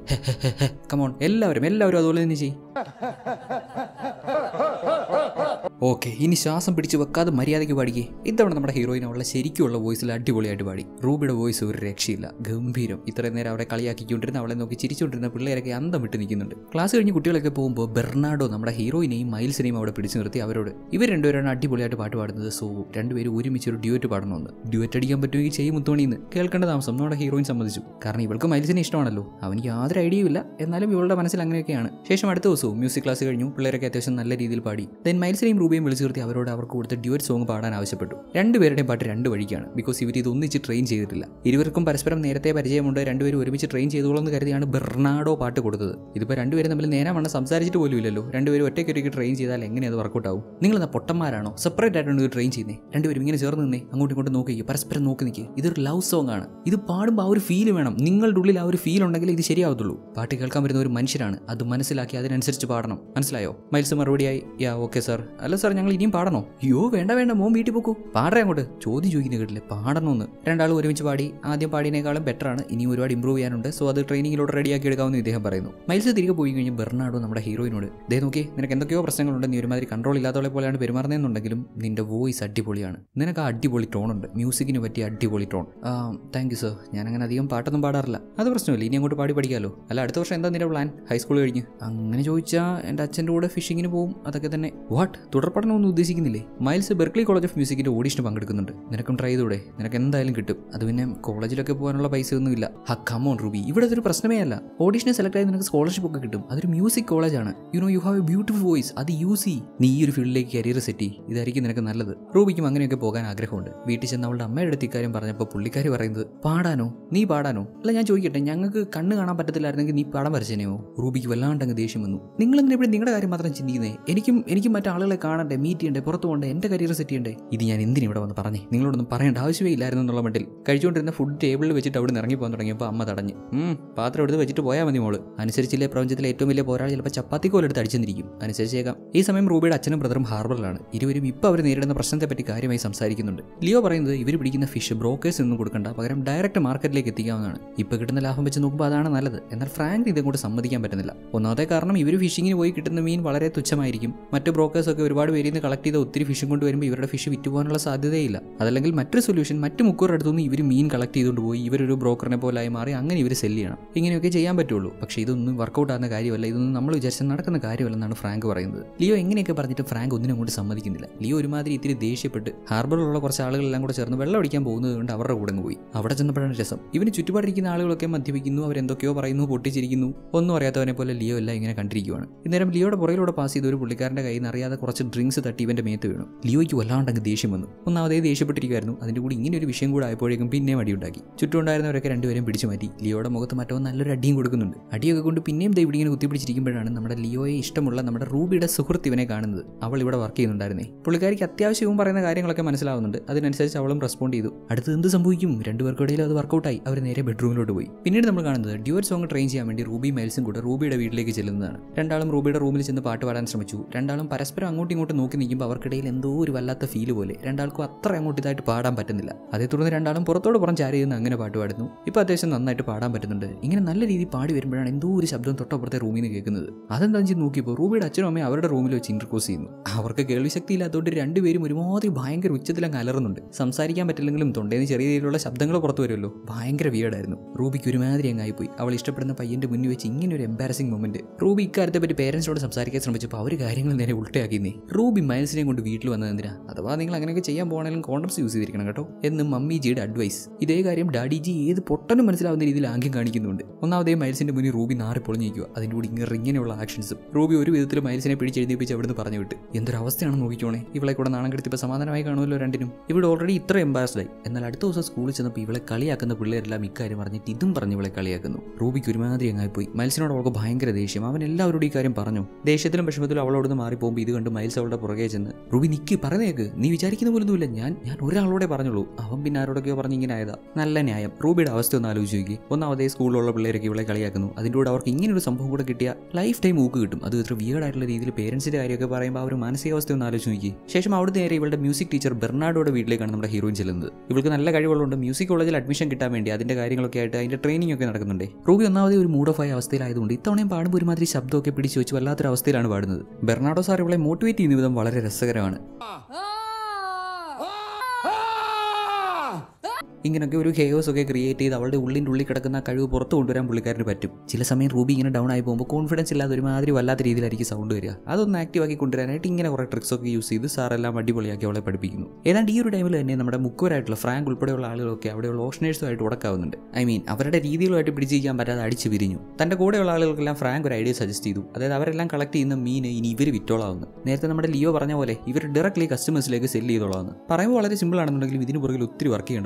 കമോൺ എല്ലാവരും എല്ലാവരും അതുപോലെ തന്നെ ചെയ്യും ഓക്കെ ഇനി ശ്വാസം പിടിച്ച് വെക്കാതെ മര്യാദയ്ക്ക് പാടിക്കേ ഇത്തവണ നമ്മുടെ ഹീറോയിൻ അവളുടെ ശരിക്കുള്ള വോയിസിൽ അടിപൊളിയായിട്ട് പാടി റൂബിയുടെ വോയിസ് ഒരു രക്ഷയില്ല ഗംഭീരം ഇത്രയും നേരം അവരെ കളിയാക്കിക്കൊണ്ടിരുന്ന അവളെ നോക്കി ചിരിച്ചുകൊണ്ടിരുന്ന പിള്ളേരൊക്കെ അന്തം വിട്ട് നിൽക്കുന്നുണ്ട് ക്ലാസ് കഴിഞ്ഞ് കുട്ടികളൊക്കെ പോകുമ്പോൾ ബെർണാഡോ നമ്മുടെ ഹീറോയിനെയും മൈൽസിനെയും അവിടെ പിടിച്ചു നിർത്തി അവരോട് ഇവർ രണ്ടുപേരാണ് അടിപൊളിയായിട്ട് പാട്ട് പാടുന്നത് സോ രണ്ടുപേരും ഒരുമിച്ച് ഒരു ഡ്യൂറ്റ് പാടണമെന്ന് ഡ്യൂറ്റ് അടിക്കാൻ പറ്റുമെങ്കിൽ ചെയ്യും മുത്തോണിന്ന് കേൾക്കേണ്ട താമസം നമ്മുടെ ഹീറോയിൻ സമ്മതിച്ചു കാരണം ഇവൾക്ക് മൈൽസിനെ ഇഷ്ടമാണല്ലോ അവനിക്ക് യാതൊരു ഐഡിയയും ഇല്ല എന്നാലും ഇവളുടെ മനസ്സിൽ അങ്ങനെയൊക്കെയാണ് ശേഷം അടുത്ത ദിവസവും മ്യൂസിക് ക്ലാസ് കഴിഞ്ഞു പിള്ളേരൊക്കെ അത്യാവശ്യം നല്ല രീതിയിൽ പാടി ദെൻ മൈൽസിനെയും റൂബിയും വിളിച്ചു നിർത്തി അവരോട് അവർക്ക് കൊടുത്ത ഡ്യുവറ്റ് സോങ് പാടാൻ ആവശ്യപ്പെട്ടു രണ്ടുപേരുടെയും പാട്ട് രണ്ട് വഴിക്കാണ് ബിക്കോസ് ഇവർ ഇത് ഒന്നിച്ച് ട്രെയിൻ ചെയ്തിട്ടില്ല ഇരുവർക്കും പരസ്പരം നേരത്തെ പരിചയമുണ്ട് രണ്ടുപേരും ഒരുമിച്ച് ട്രെയിൻ ചെയ്തോളെന്ന് കരുതിയാണ് ബെർണാഡോ പാട്ട് കൊടുത്തത് ഇതിപ്പോൾ രണ്ടുപേരും തമ്മിൽ നേരെ വണ്ണം സംസാരിച്ചിട്ട് പോലും ഇല്ലല്ലോ രണ്ടുപേരും ഒറ്റയ്ക്ക് ഒറ്റയ്ക്ക് ട്രെയിൻ ചെയ്താൽ എങ്ങനെ അത് വർക്കൗട്ട് ആവും നിങ്ങൾ എന്നാ പൊട്ടന്മാരാണോ സെപ്പറേറ്റ് ആയിട്ടാണ് ഇത് ട്രെയിൻ ചെയ്യുന്നത് രണ്ടുപേരും ഇങ്ങനെ ചേർന്ന് നിന്നേ അങ്ങോട്ടും ഇങ്ങോട്ടും നോക്കി പരസ്പരം നോക്കി നിൽക്കുക ഇതൊരു ലവ് സോങ് ആണ് ഇത് പാടുമ്പോൾ ആ ഒരു ഫീൽ വേണം നിങ്ങളുടെ ഉള്ളിൽ ആ ഒരു ഫീൽ ഉണ്ടെങ്കിൽ ഇത് ശരിയാവത്തുള്ളൂ പാട്ട് കേൾക്കാൻ വരുന്ന ഒരു മനുഷ്യരാണ് അത് മനസ്സിലാക്കി അതിനനുസരിച്ച് പാടണം മനസ്സിലായോ മൈൽസ് മറുപടിയായി യാ ഓക്കെ സാർ അല്ല സാർ ഞങ്ങൾ ഇനിയും പാടണോ അയ്യോ വേണ്ട വേണ്ട മോൻ വീട്ടിൽ പോക്കൂ പാടേ അങ്ങോട്ട് ചോദ്യം ചോദിക്കുന്ന കേട്ടില്ലേ പാടണമെന്ന് രണ്ടാളും ഒരുമിച്ച് പാടി ആദ്യം പാടിയതിനേക്കാളും ബെറ്റർ ആണ് ഇനി ഒരുപാട് ഇമ്പ്രൂവ് ചെയ്യാനുണ്ട് സോ അത് ട്രെയിനിങ്ങിലൂടെ റെഡിയാക്കി എടുക്കാമെന്ന് ഇദ്ദേഹം പറയുന്നു മൈൽസ് തിരികെ പോയി കഴിഞ്ഞ് ബെർണാഡോ നമ്മുടെ ഹീറോയിനോട് ദേ നോക്കി നിനക്ക് എന്തൊക്കെയോ പ്രശ്നങ്ങളുണ്ട് നീ ഒരുമാതിരി കൺട്രോൾ ഇല്ലാത്തവളെ പോലെയാണ് പെരുമാറുന്നതെന്നുണ്ടെങ്കിലും നിന്റെ വോയിസ് അടിപൊളിയാണ് നിനക്ക് ആ അടിപൊളി ടോൺ ഉണ്ട് മ്യൂസിക്കിന് പറ്റിയ അടിപൊളി ടോൺ താങ്ക് യു സർ ഞാൻ അങ്ങനെ അധികം പാട്ടൊന്നും പാടാറില്ല അത് പ്രശ്നമില്ല ഇനി അങ്ങോട്ട് പാടി പഠിക്കാമല്ലോ അല്ല അടുത്ത വർഷം എന്താ നിന്റെ പ്ലാൻ ഹൈസ്കൂൾ കഴിഞ്ഞ് അങ്ങനെ ചോദിച്ചാൽ എൻ്റെ അച്ഛൻ്റെ കൂടെ ഫിഷിങ്ങിന് പോകും അതൊക്കെ തന്നെ വാട്ട് തുടർ പഠനമൊന്നും ഉദ്ദേശിക്കുന്നില്ലേ മൈൽസ് ബെർക്ലി കോളേജ് ഓഫ് മ്യൂസിക്കിൻ്റെ ഓഡിഷന് പങ്കെടുക്കുന്നുണ്ട് നിനക്കും ട്രൈ ചെയ്തൂടെ നിനക്ക് എന്തായാലും കിട്ടും അത് പിന്നെ കോളേജിലൊക്കെ പോകാനുള്ള പൈസ ഒന്നുമില്ല ഹ കമോൺ റൂബി ഇവിടെ അതൊരു പ്രശ്നമേ അല്ല ഓഡിഷനെ സെലക്ട് ആയി നിനക്ക് സ്കോളർഷിപ്പ് ഒക്കെ കിട്ടും അതൊരു മ്യൂസിക് കോളേജാണ് you know you have a beautiful voice അത് യൂസ് ചെയ്യ് നീ ഈ ഒരു ഫീൽഡിലേക്ക് കരിയർ സെറ്റ് ചെയ്യ് ഇതായിരിക്കും നിനക്ക് നല്ലത് റൂബിക്കും അങ്ങനെയൊക്കെ പോകാൻ ആഗ്രഹമുണ്ട് വീട്ടിൽ ചെന്ന് അവളുടെ അമ്മയുടെ അടുത്ത് ഇക്കാര്യം പറഞ്ഞപ്പോൾ പുള്ളിക്കാരി പറയുന്നത് പാടാനോ നീ പാടാനോ അല്ല ഞാൻ ചോദിക്കട്ടെ ഞങ്ങൾക്ക് കണ്ണ് കാണാൻ പറ്റത്തില്ലായിരുന്നെങ്കിൽ നീ പടം വരച്ചേനെയോ റൂബിക്ക് വല്ലാണ്ട് അങ്ങ് ദേഷ്യം വന്നു നിങ്ങൾ എന്തിനാ ഇവിടെ നിങ്ങളുടെ കാര്യം മാത്രം ചിന്തിക്കുന്നേ എനിക്കും എനിക്കും മറ്റാളുകളെ കാണണ്ടേ മീറ്റ് ചെയ്യണ്ടേ പുറത്തു പോകണ്ടേ എൻ്റെ കരിയർ സെറ്റ് ചെയ്യണ്ടേ ഇത് ഞാൻ എന്തിനു ഇവിടെ വന്ന് പറഞ്ഞേ നിങ്ങളോടൊന്നും പറയേണ്ട ആവശ്യമേ ഇല്ലായിരുന്നു എന്നുള്ള മട്ടിൽ കഴിച്ചുകൊണ്ടിരുന്ന ഫുഡ് ടേബിളിൽ വെച്ചിട്ട് അവിടെ നിന്ന് ഇറങ്ങി പോകാൻ തുടങ്ങിയപ്പോൾ അമ്മ തടഞ്ഞു ഉം, പാത്രം എടുത്ത് വെച്ചിട്ട് പോയാൽ മതി മോള് അനുസരിച്ചില്ലേ പ്രപഞ്ചത്തിലെ ഏറ്റവും വലിയ പോരാളി ചിലപ്പോൾ ചപ്പാത്തി കോലെടുത്ത് അടിച്ചെന്നിരിക്കും അനുസരിച്ചേക്കാം ഈ സമയം റൂബിയുടെ അച്ഛനും ബ്രദറും ഹാർബറിലാണ് ഇരുവരും ഇപ്പോൾ അവർ നേരിടുന്ന പ്രശ്നത്തെപ്പറ്റി കാര്യമായി സംസാരിക്കുന്നുണ്ട് ലിയോ പറയുന്നത് ഇവർ പിടിക്കുന്ന ഫിഷ് ബ്രോക്കേഴ്സ് ഒന്നും കൊടുക്കണ്ട പകരം ഡയറക്റ്റ് മാർക്കറ്റിലേക്ക് എത്തിക്കാവുന്നതാണ് ഇപ്പോൾ കിട്ടുന്ന ലാഭം വെച്ച് നോക്കുമ്പോൾ അതാണ് നല്ലത് എന്നാൽ ഫ്രാങ്ക് ഇതങ്ങോട്ട് സമ്മതിക്കാൻ പറ്റുന്നില്ല ഒന്നാമത്തെ കാരണം ഇവർ ഫിഷിങ്ങിന് പോയി കിട്ടുന്ന മീൻ വളരെ തുച്ഛമായിരിക്കും മറ്റ് ബ്രോക്കേഴ്സ് ഒക്കെ ഒരുപാട് പേരിൽ നിന്ന് കളക്ട് ചെയ്ത ഒത്തിരി ഫിഷും കൊണ്ട് വരുമ്പോൾ ഇവരുടെ ഫിഷ് വിറ്റുപോകാനുള്ള സാധ്യതയില്ല അതല്ലെങ്കിൽ മറ്റൊരു സൊല്യൂഷൻ മറ്റ് മുക്കൂർ അടുത്തുനിന്ന് ഇവർ മീൻ കളക്ട് ചെയ്തുകൊണ്ട് പോയി ഇവരൊരു ബ്രോക്കറിനെ പോലായി മാറി അങ്ങനെ ഇവർ സെല് ചെയ്യണം ഇങ്ങനെയൊക്കെ ചെയ്യാൻ പറ്റുള്ളൂ പക്ഷേ ഇതൊന്നും വർക്കൗട്ട് ആകുന്ന കാര്യമല്ല ഇതൊന്നും നമ്മൾ വിചാരിച്ചാൽ നടക്കുന്ന കാര്യമല്ലെന്നാണ് ഫ്രാങ്ക് പറയുന്നത് ലിയോ എങ്ങനെയൊക്കെ പറഞ്ഞിട്ട് ഫ്രാങ്ക് ഒന്നിനും കൊണ്ട് സമ്മതിക്കുന്നില്ല ലിയോ ഒരുമാതിരി ഇത്തിരി ദേഷ്യപ്പെട്ട് ഹാർബറിലുള്ള കുറച്ച് ആളുകളെല്ലാം കൂടെ ചേർന്ന് വെള്ളം അടിക്കാൻ പോകുന്നത് കൊണ്ട് അവരുടെ കൂടെ അങ്ങ് പോയി അവിടെ ചെന്നപ്പോഴാണ് രസം ഇവന് ചുറ്റുപാടിരിക്കുന്ന ആളുകളൊക്കെ മദ്യപിക്കുന്നു അവരെന്തൊക്കെയോ പറയുന്നു പൊട്ടിച്ചിരിക്കുന്നു ഒന്നും അറിയാത്തവനെ പോലെ ലിയോ എല്ലാം ഇങ്ങനെ കണ്ടിരിക്കുവാണ് ഇന്നേരം ലിയോയുടെ പുറകിലൂടെ പാസ് ചെയ്ത ഒരു പുള്ളിക്കാരൻ്റെ കയ്യിൽ നിന്ന് അറിയാതെ കുറച്ച് ഡ്രിങ്ക്സ് തട്ടി ഇവൻ്റെ മേത്ത് വീണു ലിയോയ്ക്ക് വല്ലാണ്ട് അങ്ങ് ദേഷ്യം വന്നു ഒന്നാമതേ ദേഷ്യപ്പെട്ടിരിക്കുമായിരുന്നു അതിൻ്റെ കൂടി ഇങ്ങനെ ഒരു വിഷയം കൂടെ ആയപ്പോഴേക്കും പിന്നെയും അടിയുണ്ടാക്കി ചുറ്റുമുണ്ടായിരുന്നവരൊക്കെ രണ്ടുപേരും പിടിച്ചു മാറ്റി ലിയോയുടെ മുഖത്ത് മറ്റോ നല്ലൊരു അടിയും കൊടുക്കുന്നുണ്ട് അടിയൊക്കെ കൊണ്ട് പിന്നെയും ദേ ഇവിടെ ഇങ്ങനെ കുത്തിപ്പിടിച്ചിരിക്കുമ്പോഴാണ് നമ്മുടെ ലിയോയെ ഇഷ്ടമുള്ള നമ്മുടെ റൂബിയുടെ സുഹൃത്ത് ഇവനെ കാണുന്നത് അവൾ ഇവിടെ വർക്ക് ചെയ്യുന്നുണ്ടായിരുന്നേ പുള്ളിക്കാരിക്ക് അത്യാവശ്യവും പറയുന്ന കാര്യങ്ങളൊക്കെ മനസ്സിലാവുന്നുണ്ട് അതിനനുസരിച്ച് അവളും റെസ്പോണ്ട് ചെയ്തു അടുത്ത് എന്ത് സംഭവിക്കും രണ്ടുപേർക്കിടയിൽ അത് വർക്കൗട്ടായി അവർ നേരെ ബെഡ്റൂമിലോട്ട് പോയി പിന്നീട് നമ്മൾ കാണുന്നത് ഡ്യുവർ സോങ് ട്രെയിൻ ചെയ്യാൻ വേണ്ടി റൂബി മൈൽസും കൂടെ റൂബിയുടെ വീട്ടിലേക്ക് ചെല്ലുന്നതാണ് രണ്ടാളും റൂബിയുടെ റൂമിൽ ചെന്ന് പാട്ട് പാടാൻ ശ്രമിച്ചു രണ്ടാളും പരസ്പരം അങ്ങോട്ടും ഇങ്ങോട്ടും നോക്കി നിൽക്കുമ്പോൾ അവർക്കിടയിൽ എന്തോ ഒരു വല്ലാത്ത ഫീല് പോലെ രണ്ടാൾക്കും അത്ര അങ്ങോട്ട് ഇതായിട്ട് പാടാൻ പറ്റുന്നില്ല അതേ തുടർന്ന് രണ്ടാളും പുറത്തോട് പുറം ചാരി നിന്ന് അങ്ങനെ പാട്ട് പാടുന്നു ഇപ്പോൾ അത്യാവശ്യം നന്നായിട്ട് പാടാൻ പറ്റുന്നുണ്ട് ഇങ്ങനെ നല്ല രീതിയിൽ പാടി വരുമ്പോഴാണ് എന്തോ ഒരു ശബ്ദം തൊട്ടപ്പുറത്തെ റൂമിൽ നിന്ന് കേൾക്കുന്നത് അതെന്താ ചെയ്ത് നോക്കിയപ്പോൾ റൂബിയുടെ അച്ഛനും അമ്മയും അവരുടെ റൂമിൽ വെച്ച് ഇന്റർകോസ് ചെയ്യുന്നു അവർക്ക് കേൾവിശക്തി ഇല്ലാത്തതുകൊണ്ട് രണ്ടുപേരും ഒരുമാതിരി ഭയങ്കര ഉച്ചത്തിലങ്ങ് അലറുന്നുണ്ട് സംസാരിക്കാൻ പറ്റില്ലെങ്കിലും തൊണ്ടേന്ന് ചെറിയ രീതിയിലുള്ള ശബ്ദങ്ങൾ പുറത്തു വരുമല്ലോ ഭയങ്കര വിയേഡായിരുന്നു റൂബിക്ക് ഒരുമാതിരി അങ്ങായി പോയി അവൾ ഇഷ്ടപ്പെടുന്ന പയ്യന്റെ മുന്നിൽ വെച്ച് ഇങ്ങനെ ഒരു എംബാരസിംഗ് മൊമെന്റ് റൂബി ഇക്കാര്യത്തെ പറ്റി പേരൻസിനോട് സംസാരിക്കാൻ ശ്രമിച്ചപ്പോൾ അവർ കാര്യങ്ങൾ നേരെ ഉൾട്ടയാക്കിന്നേ റൂബി മൈൽസിനെയും കൊണ്ട് വീട്ടിൽ വന്നത് എന്തിനാ അഥവാ നിങ്ങൾ അങ്ങനെയൊക്കെ ചെയ്യാൻ പോകണമെങ്കിലും കോണ്ടംസ് യൂസ് ചെയ്തിരിക്കണം കേട്ടോ എന്ന് മമ്മി ജിയുടെ അഡ്വൈസ് ഇതേ കാര്യം ഡാഡി ജി ഏത് പൊട്ടനും മനസ്സിലാവുന്ന രീതിയിൽ ആംഗ്യം കാണിക്കുന്നുണ്ട് ഒന്നാമതേ മൈൽസിന്റെ മുന്നിൽ റൂബി നാറി പൊളിഞ്ഞിരിക്കുക അതിൻ്റെ കൂടി ഇങ്ങനെ ഇങ്ങനെയുള്ള ആക്ഷൻസും റൂബി ഒരു വിധത്തിൽ മൈൽസിനെ പിടിച്ചെഴുതിപ്പിച്ച് അവിടുന്ന് പറഞ്ഞു വിട്ട് എന്തൊരു അവസ്ഥയാണെന്ന് നോക്കിക്കോണേ ഇവളെ കൂടെ നാണം കെടുത്തിപ്പോൾ സമാധാനമായി കാണുമല്ലോ രണ്ടിനും ഇവിടെ ഓൾറെഡി ഇത്ര എംബാരസ്ഡ് ആയി എന്നാൽ അടുത്ത ദിവസം സ്കൂളിൽ ചെന്നപ്പോൾ ഇവളെ കളിയാക്കുന്ന പിള്ളേരെല്ലാം ഇക്കാര്യം പറഞ്ഞിട്ട് ഇതും പറഞ്ഞ് ഇവളെ കളിയാക്കുന്നു റൂബിക്ക് ഒരുമാതിരി അങ്ങായി പോയി മൈൽസിനോട് അവൾക്ക് ഭയങ്കര ദേഷ്യം അവൻ എല്ലാവരോടും ഈ കാര്യം പറഞ്ഞു ദേഷ്യത്തിലും വിഷമത്തിലും അവളോട് മാറി പോകുമ്പോൾ ഇത് കണ്ട് മൈൽസ് അവളുടെ പുറകെ ചെന്ന് റൂബി നിക്ക് പറഞ്ഞേക്ക് നീ വിചാരിക്കുന്ന പോലൊന്നുമില്ല ഞാൻ ഞാൻ ഒരാളോടെ പറഞ്ഞുള്ളൂ അവൻ പിന്നെ ആരോടൊക്കെയോ പറഞ്ഞ് ഇങ്ങനെ ആയതാ നല്ല ന്യായം റൂബിയുടെ അവസ്ഥ ഒന്ന് ആലോചിച്ച് നോക്കി ഒന്നാമതേ സ്കൂളിലുള്ള പിള്ളേരൊക്കെ ഇവളെ കളിയാക്കുന്നു അതിൻ്റെ കൂടെ അവർക്ക് ഇങ്ങനെ ഒരു സംഭവം കൂടെ കിട്ടിയ ലൈഫ് ടൈം ഊക്ക് കിട്ടും അത് ഇത്ര വിയേഡ് ആയിട്ടുള്ള രീതിയിൽ പേരൻസിന്റെ കാര്യമൊക്കെ പറയുമ്പോൾ ആ ഒരു മാനസികാവസ്ഥ ഒന്ന് ആലോചിച്ച് നോക്കി ശേഷം അവിടെ നേരെ ഇവളുടെ മ്യൂസിക് ടീച്ചർ ബെർണാഡോയുടെ വീട്ടിലേക്കാണ് നമ്മുടെ ഹീറോയിൻ ചെല്ലുന്നത് ഇവൾക്ക് നല്ല കഴിവുള്ളതുകൊണ്ട് മ്യൂസിക് കോളേജിൽ അഡ്മിഷൻ കിട്ടാൻ വേണ്ടി അതിന്റെ കാര്യങ്ങളൊക്കെ ആയിട്ട് അതിന്റെ ട്രെയിനിങ് ഒക്കെ നടക്കുന്നുണ്ട് റൂബി ഒന്നാമതേ ഒരു മൂഡ് ഓഫ് ആയ അവസ്ഥയിലായതുകൊണ്ട് ഇത്തവണയും പാടുമ്പോൾ ഒരുമാതിരി ശബ്ദമൊക്കെ പിടിച്ചു വെച്ച് വല്ലാത്തൊരു അവസ്ഥയിലാണ് പാടുന്നത് ബെർണാഡോ സാർ ഇവളെ മോട്ടിവേറ്റ് ചെയ്യുന്ന വിധം വളരെ രസകരമാണ് ഇങ്ങനെയൊക്കെ ഒരു ഹെയോസ് ഒക്കെ ക്രിയേറ്റ് ചെയ്ത് അവളുടെ ഉള്ളിൻ്റെ ഉള്ളിൽ കിടക്കുന്ന ആ കഴിവ് പുറത്ത് കൊണ്ടുവരാൻ പുള്ളിക്കാരന് പറ്റും ചില സമയം റൂബി ഇങ്ങനെ ഡൗൺ ആയി പോകുമ്പോൾ കോൺഫിഡൻസ് ഇല്ലാതെ ഒരുമാതിരി വല്ലാത്ത രീതിയിലായിരിക്കും സൗണ്ട് വരിക അതൊന്ന് ആക്റ്റീവ് ആക്കി കൊണ്ടുവരാനായിട്ട് ഇങ്ങനെ കുറേ ട്രിക്സ് ഒക്കെ യൂസ് ചെയ്ത് സാറെല്ലാം അടിപൊളിയാക്കി അവളെ പഠിപ്പിക്കുന്നു ഏതാണ്ട് ഈ ഒരു ടൈമിൽ തന്നെ നമ്മുടെ മുക്കുവരായിട്ടുള്ള ഫ്രാങ്ക് ഉൾപ്പെടെയുള്ള ആളുകളൊക്കെ അവിടെയുള്ള ഓഷനേഴ്സുമായിട്ട് ഉടക്കാവുന്നുണ്ട് ഐ മീൻ അവരുടെ രീതികളുമായിട്ട് പിടിച്ചിരിക്കാൻ പറ്റാതെ അടിച്ചു പിരിഞ്ഞു തൻ്റെ കൂടെയുള്ള ആളുകൾക്കെല്ലാം ഫ്രാങ്ക് ഒരു ഐഡിയ സജസ്റ്റ് ചെയ്തു അതായത് അവരെല്ലാം കളക്ട് ചെയ്യുന്ന മീൻ ഇനി ഇവർ വിറ്റോളാവുന്നു നേരത്തെ നമ്മുടെ ലിയോ പറഞ്ഞ പോലെ ഇവർ ഡയറക്ട്ലി കസ്റ്റമേഴ്സിലേക്ക് സെല് ചെയ്തോളാവുന്നു പറയുമ്പോൾ വളരെ സിമ്പിൾ ആണെന്നുണ്ടെങ്കിലും ഇതിന് പുറകിൽ ഒത്തിരി വർക്ക് ചെയ്യേണ്ടതുണ്ട്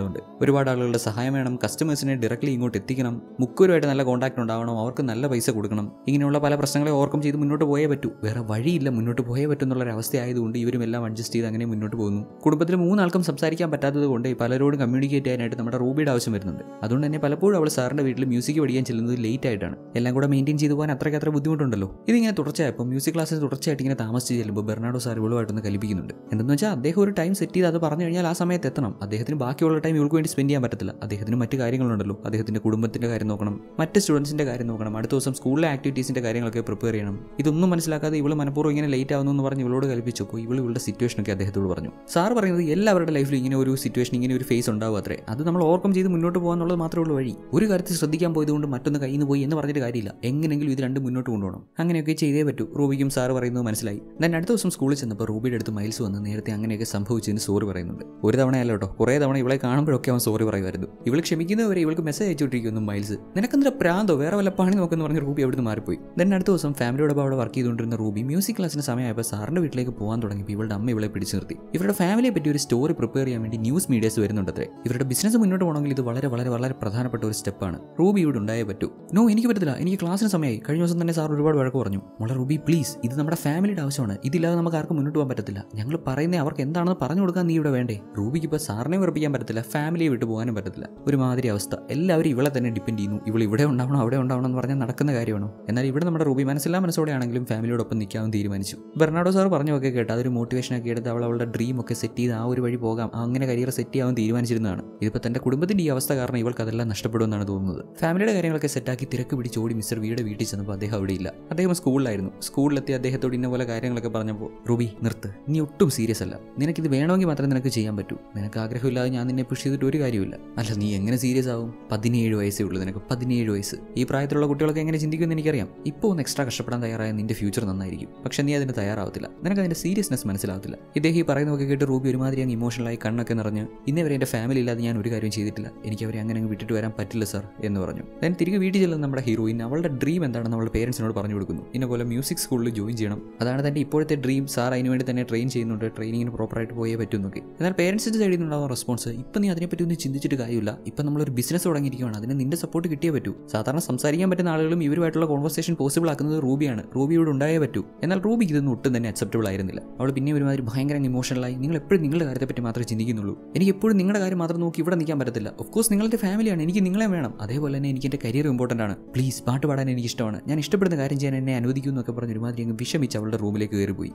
ഒരുപാട് ആളുകളുടെ സഹായം വേണം കസ്റ്റമേഴ്സിനെ ഡയറക്റ്റ്ലി ഇങ്ങോട്ട് എത്തിക്കണം മുക്കൂരുമായിട്ട് നല്ല കോൺടാക്ട് ഉണ്ടാവണം അവർക്ക് നല്ല പൈസ കൊടുക്കണം ഇങ്ങനെയുള്ള പല പ്രശ്നങ്ങളെ ഓവർകം ചെയ്ത് മുന്നോട്ട് പോയേ പറ്റൂ വേറെ വഴിയില്ല മുന്നോട്ട് പോയേ പറ്റും ഒരു അവസ്ഥ ആയതുകൊണ്ട് ഇവരും എല്ലാം അഡ്ജസ്റ്റ് ചെയ്ത് അങ്ങനെ മുന്നോട്ട് പോകുന്നു കുടുംബത്തിൽ മൂന്നാൾക്കും സംസാരിക്കാൻ പറ്റാത്തത് കൊണ്ട് പലരോടും കമ്മ്യൂണിക്കേറ്റ് ചെയ്യാനായിട്ട് നമ്മുടെ റൂബിയുടെ ആവശ്യം വരുന്നുണ്ട് അതുകൊണ്ട് തന്നെ പലപ്പോഴും അവൾ സാറിന്റെ വീട്ടിൽ മ്യൂസിക് പഠിക്കാൻ ചെല്ലുന്നത് ലേറ്റ് ആയിട്ടാണ് എല്ലാം കൂടെ മെയിൻറ്റെയിൻ ചെയ്തു പോകാൻ അത്രയ്ക്ക് അത്ര ബുദ്ധിമുട്ടുണ്ടല്ലോ ഇതിങ്ങനെ തുടർച്ചയായപ്പോൾ മ്യൂസിക് ക്ലാസ്സിൽ തുടർച്ചയായിട്ട് ഇങ്ങനെ താമസിച്ച് ചെല്ലുമ്പോൾ ബെർണാഡോ സാർ ഇവളുമായിട്ടൊന്ന് കൽപ്പിക്കുന്നുണ്ട് എന്തെന്ന് വെച്ചാൽ അദ്ദേഹം ഒരു ടൈം സെറ്റ് ചെയ്ത് അത് പറഞ്ഞു കഴിഞ്ഞാൽ ആ സമയത്ത് എത്തണം അദ്ദേഹത്തിന് ബാക്കിയുള്ള ടൈം ഇവൾക്ക് വേണ്ടി സ്പെൻഡ് ചെയ്യാൻ പറ്റത്തില്ല അദ്ദേഹത്തിന് മറ്റു കാര്യങ്ങളുണ്ടല്ലോ അദ്ദേഹത്തിന്റെ കുടുംബത്തിന്റെ കാര്യം നോക്കണം മറ്റ് സ്റ്റുഡൻസിന്റെ കാര്യം നോക്കണം അടുത്ത ദിവസം സ്കൂളിലെ ആക്ടിവിറ്റീസിന്റെ കാര്യങ്ങളൊക്കെ പ്രിപ്പയർ ചെയ്യണം ഇതൊന്നും മനസ്സിലാക്കാതെ ഇവള് മനഃപൂർവ്വം ഇങ്ങനെ ലേറ്റ് ആവുന്നു എന്ന് പറഞ്ഞ് ഇവളോട് കൽപ്പിച്ചപ്പോൾ ഇവൾ ഇവളുടെ സിറ്റുവേഷനൊക്കെ അദ്ദേഹത്തോട് പറഞ്ഞു സാർ പറയുന്നത് എല്ലാവരുടെ ലൈഫിലും ഇങ്ങനെ ഒരു സിറ്റുവേഷൻ ഇങ്ങനെ ഒരു ഫേസ് ഉണ്ടാവും അത്രേ അത് നമ്മൾ ഓവർകം ചെയ്ത് മുന്നോട്ട് പോകാന്നുള്ളത് മാത്രമേ ഉള്ളൂ വഴി ഒരു കാര്യത്തിൽ ശ്രദ്ധിക്കാൻ പോയതുകൊണ്ട് മറ്റൊന്ന് കയ്യിൽ നിന്ന് പോയി എന്ന് പറഞ്ഞിട്ട് കാര്യമില്ല എങ്ങനെയെങ്കിലും ഇത് രണ്ടും മുന്നോട്ട് കൊണ്ടുപോകണം അങ്ങനെയൊക്കെ ചെയ്തേ പറ്റൂ റൂബിക്കും സാർ പറയുന്നത് മനസ്സിലായി ഞാൻ അടുത്ത ദിവസം സ്കൂളിൽ ചെന്നപ്പോൾ റൂബിയുടെ അടുത്ത് മൈൽസ് വന്ന് നേരത്തെ അങ്ങനെയൊക്കെ സംഭവിച്ചതിന് സോറി പറയുന്നുണ്ട് ഒരു തവണയല്ല കേട്ടോ കുറേ തവണ ഇവളെ കാണുമ്പോഴൊക്കെ അവൻ സോറി പറയുമായിരുന്നു ഇവൾ ക്ഷമിക്കുന്നവരെ ഇവൾക്ക് മെസ്സേജ് അയച്ചുകൊണ്ടിരിക്കുന്നു മൈൽസ് നിനക്കെന്താ പ്രാന്തോ വേറെ വല്ല പണി നോക്കുന്നു പറഞ്ഞ് റൂബി അവിടുന്ന് മാറിപ്പോയി ദെൻ അടുത്ത ദിവസം ഫാമിലിയോടൊപ്പം അവിടെ വർക്ക് ചെയ്തുകൊണ്ടിരുന്ന റൂബി മ്യൂസിക് ക്ലാസ്സിന് സമയമായപ്പോൾ സാറിന്റെ വീട്ടിലേക്ക് പോകാൻ തുടങ്ങിയപ്പോൾ ഇവളുടെ അമ്മ ഇവളെ പിടിച്ചു നിർത്തി ഇവരുടെ ഫാമിലിയെ പറ്റി ഒരു സ്റ്റോറി പ്രിപ്പയർ ചെയ്യാൻ വേണ്ടി ന്യൂസ് മീഡിയസ് വരുന്നുണ്ടത്രേ ഇവരുടെ ബിസിനസ് മുന്നോട്ട് പോകണമെങ്കിൽ ഇത് വളരെ വളരെ വളരെ പ്രധാനപ്പെട്ട ഒരു സ്റ്റെപ്പാണ് റൂബി ഇവിടെ ഉണ്ടായേ പറ്റൂ നോ എനിക്ക് പറ്റത്തില്ല എനിക്ക് ക്ലാസ്സിന് സമയമായി കഴിഞ്ഞ ദിവസം തന്നെ സാർ ഒരുപാട് വഴക്ക് പറഞ്ഞു മോളെ റൂബി പ്ലീസ് ഇത് നമ്മുടെ ഫാമിലിയുടെ ആവശ്യമാണ് ഇതില്ലാതെ നമുക്ക് ആർക്കും മുന്നോട്ട് പോകാൻ പറ്റത്തില്ല ഞങ്ങൾ പറയുന്നത് അവർക്ക് എന്താണെന്ന് പറഞ്ഞു കൊടുക്കാൻ നീ ഇവിടെ വേണ്ടേ റൂബിക്ക് ഇപ്പോൾ സാറിനെ വെറുപ്പിക്കാൻ പറ്റത്തില്ല ഫാമിലിയെ വിട്ടു പോകാനും പറ്റത്തില്ല ഒരുമാതിരി അവസ്ഥ എല്ലാവരും ഇവളെ തന്നെ ഡിപ്പെൻഡ് ചെയ്യുന്നു ഇവൾ ഇവിടെ ഉണ്ടാവണം അവിടെ ഉണ്ടാവണം എന്ന് പറഞ്ഞാൽ നടക്കുന്ന കാര്യമാണോ എന്നാൽ ഇവിടെ നമ്മുടെ റൂബി മനസ്സിലാ മനസ്സോടെ ആണെങ്കിലും ഫാമിലിയോടൊപ്പം നിൽക്കാമെന്ന് തീരുമാനിച്ചു ബെർണാഡോ സാർ പറഞ്ഞൊക്കെ കേട്ട് അതൊരു മോട്ടിവേഷൻ ഒക്കെ എടുത്ത് അവൾ അവളുടെ ഡ്രീം ഒക്കെ സെറ്റ് ചെയ്ത് ആ ഒരു വഴി പോകാം അങ്ങനെ കരിയർ സെറ്റ് ചെയ്യാൻ തീരുമാനിച്ചിരുന്നതാണ് ഇതിപ്പോൾ തന്റെ കുടുംബത്തിന്റെ ഈ അവസ്ഥ കാരണം ഇവൾക്ക് അതെല്ലാം നഷ്ടപ്പെടുമെന്നാണ് തോന്നുന്നത് ഫാമിലിയുടെ കാര്യങ്ങളൊക്കെ സെറ്റാക്കി തിരക്ക് പിടിച്ച് ഓടി മിസ്റ്റർ വിയുടെ വീട്ടിൽ ചെന്നപ്പോൾ അദ്ദേഹം അവിടെ ഇല്ല അദ്ദേഹം സ്കൂളിലായിരുന്നു സ്കൂളിലെത്തി അദ്ദേഹത്തോട് ഇന്ന പോലെ കാര്യങ്ങളൊക്കെ പറഞ്ഞപ്പോൾ റൂബി നിർത്ത് നീ ഒട്ടും സീരിയസ് അല്ല നിനക്കിത് വേണമെങ്കിൽ മാത്രമേ നിനക്ക് ചെയ്യാൻ പറ്റൂ നിനക്ക് ആഗ്രഹമില്ലാതെ ഞാൻ നിന്നെ പുഷ് ചെയ്തിട്ട് ഒരു കാര്യമില്ല അല്ല നീ എങ്ങനെ സീരിയസ് ആവും പതിനേഴ് വയസ്സേ ഉള്ളൂ നിനക്ക് പതിനേഴ് വയസ്സ് ഈ പ്രായത്തിലുള്ള കുട്ടികളൊക്കെ എങ്ങനെ ചിന്തിക്കുമെന്ന് എനിക്കറിയാം ഇപ്പോൾ ഒന്ന് എക്സ്ട്രാ കഷ്ടപ്പെടാൻ തയ്യാറായ നിന്റെ ഫ്യൂച്ചർ നന്നായിരിക്കും പക്ഷെ നീ അതിന് തയ്യാറാവത്തില്ല നിനക്ക് അതിന്റെ സീരിയസ്നെസ് മനസ്സിലാവത്തില്ല ഇദ്ദേഹം ഈ പറയുന്നതൊക്കെ കേട്ട് റൂബി ഒരുമാതിരി അങ്ങ് ഇമോഷണലായി കണ്ണൊക്കെ നിറഞ്ഞ് ഇന്നേ വരെ എൻ്റെ ഫാമിലി ഇല്ലാതെ ഞാൻ ഒരു കാര്യം ചെയ്തിട്ടില്ല എനിക്ക് അവരെ അങ്ങനെ അങ്ങ് വിട്ടിട്ട് വരാൻ പറ്റില്ല സർ എന്ന് പറഞ്ഞു ഞാൻ തിരികെ വീട്ടിൽ ചെല്ലുന്ന നമ്മുടെ ഹീറോയിൻ അവളുടെ ഡ്രീം എന്താണെന്ന് അവളുടെ പേരൻസിനോട് പറഞ്ഞു കൊടുക്കുന്നു ഇന്ന പോലെ മ്യൂസിക് സ്കൂളിൽ ജോയിൻ ചെയ്യണം അതാണ് തൻ്റെ ഇപ്പോഴത്തെ ഡ്രീം സാർ അതിന് വേണ്ടി തന്നെ ട്രെയിൻ ചെയ്യുന്നുണ്ട് ട്രെയിനിങ്ങിന് പ്രോപ്പറായിട്ട് പോയേ പറ്റുന്നൊക്കെ എന്നാൽ പേരൻസിൻ്റെ സൈഡിൽ നിന്നുണ്ടാവുന്ന റെസ്പോൺസ് ഇപ്പം നീ അതിനെപ്പറ്റി ഒന്നും ചിന്തിച്ചിട്ട് കാര്യമില്ല ഇപ്പം നമ്മളൊരു ബിസിനസ് തുടങ്ങിയിരിക്കുകയാണ് അതിന് നിന്റെ സപ്പോർട്ട് കിട്ടിയേ പറ്റൂ സാധാരണ സംസാരിക്കാൻ പറ്റുന്ന ആളുകളും ഇവരുമായിട്ടുള്ള കോൺവെർസേഷൻ പോസിബിൾ ആക്കുന്നത് റൂബിയാണ് റൂബിയോട് ഉണ്ടായേ പറ്റൂ എന്നാൽ റൂബിക്ക് ഇതൊന്നും ഒട്ടും തന്നെ അക്സെപ്റ്റബിൾ ആയിരുന്നില്ല അവൾ പിന്നെ ഒരുമാതിരി ഭയങ്കര ഇമോഷണലായി നിങ്ങൾ എപ്പോഴും നിങ്ങളുടെ കാര്യത്തെപ്പറ്റി മാത്രമേ ചിന്തിക്കുന്നുള്ളൂ എനിക്ക് എപ്പോഴും നിങ്ങളുടെ കാര്യം മാത്രം നോക്കി ഇവിടെ നിൽക്കാൻ പറ്റത്തില്ല ഓഫ് കോഴ്സ് നിങ്ങളുടെ ഫാമിലിയാണ് എനിക്ക് നിങ്ങളെ വേണം അതേപോലെ തന്നെ എനിക്ക് എൻ്റെ കരിയർ ഇമ്പോർട്ടൻ്റ് ആണ് പ്ലീസ് പാട്ട് പാടാൻ എനിക്ക് ഇഷ്ടമാണ് ഞാൻ ഇഷ്ടപ്പെടുന്ന കാര്യം ചെയ്യാൻ എന്നെ അനുവദിക്കൂ എന്നൊക്കെ പറഞ്ഞ് ഒരുമാതിരി അങ്ങ് വിഷമിച്ച് അവളുടെ റൂമിലേക്ക് കയറിപ്പോയി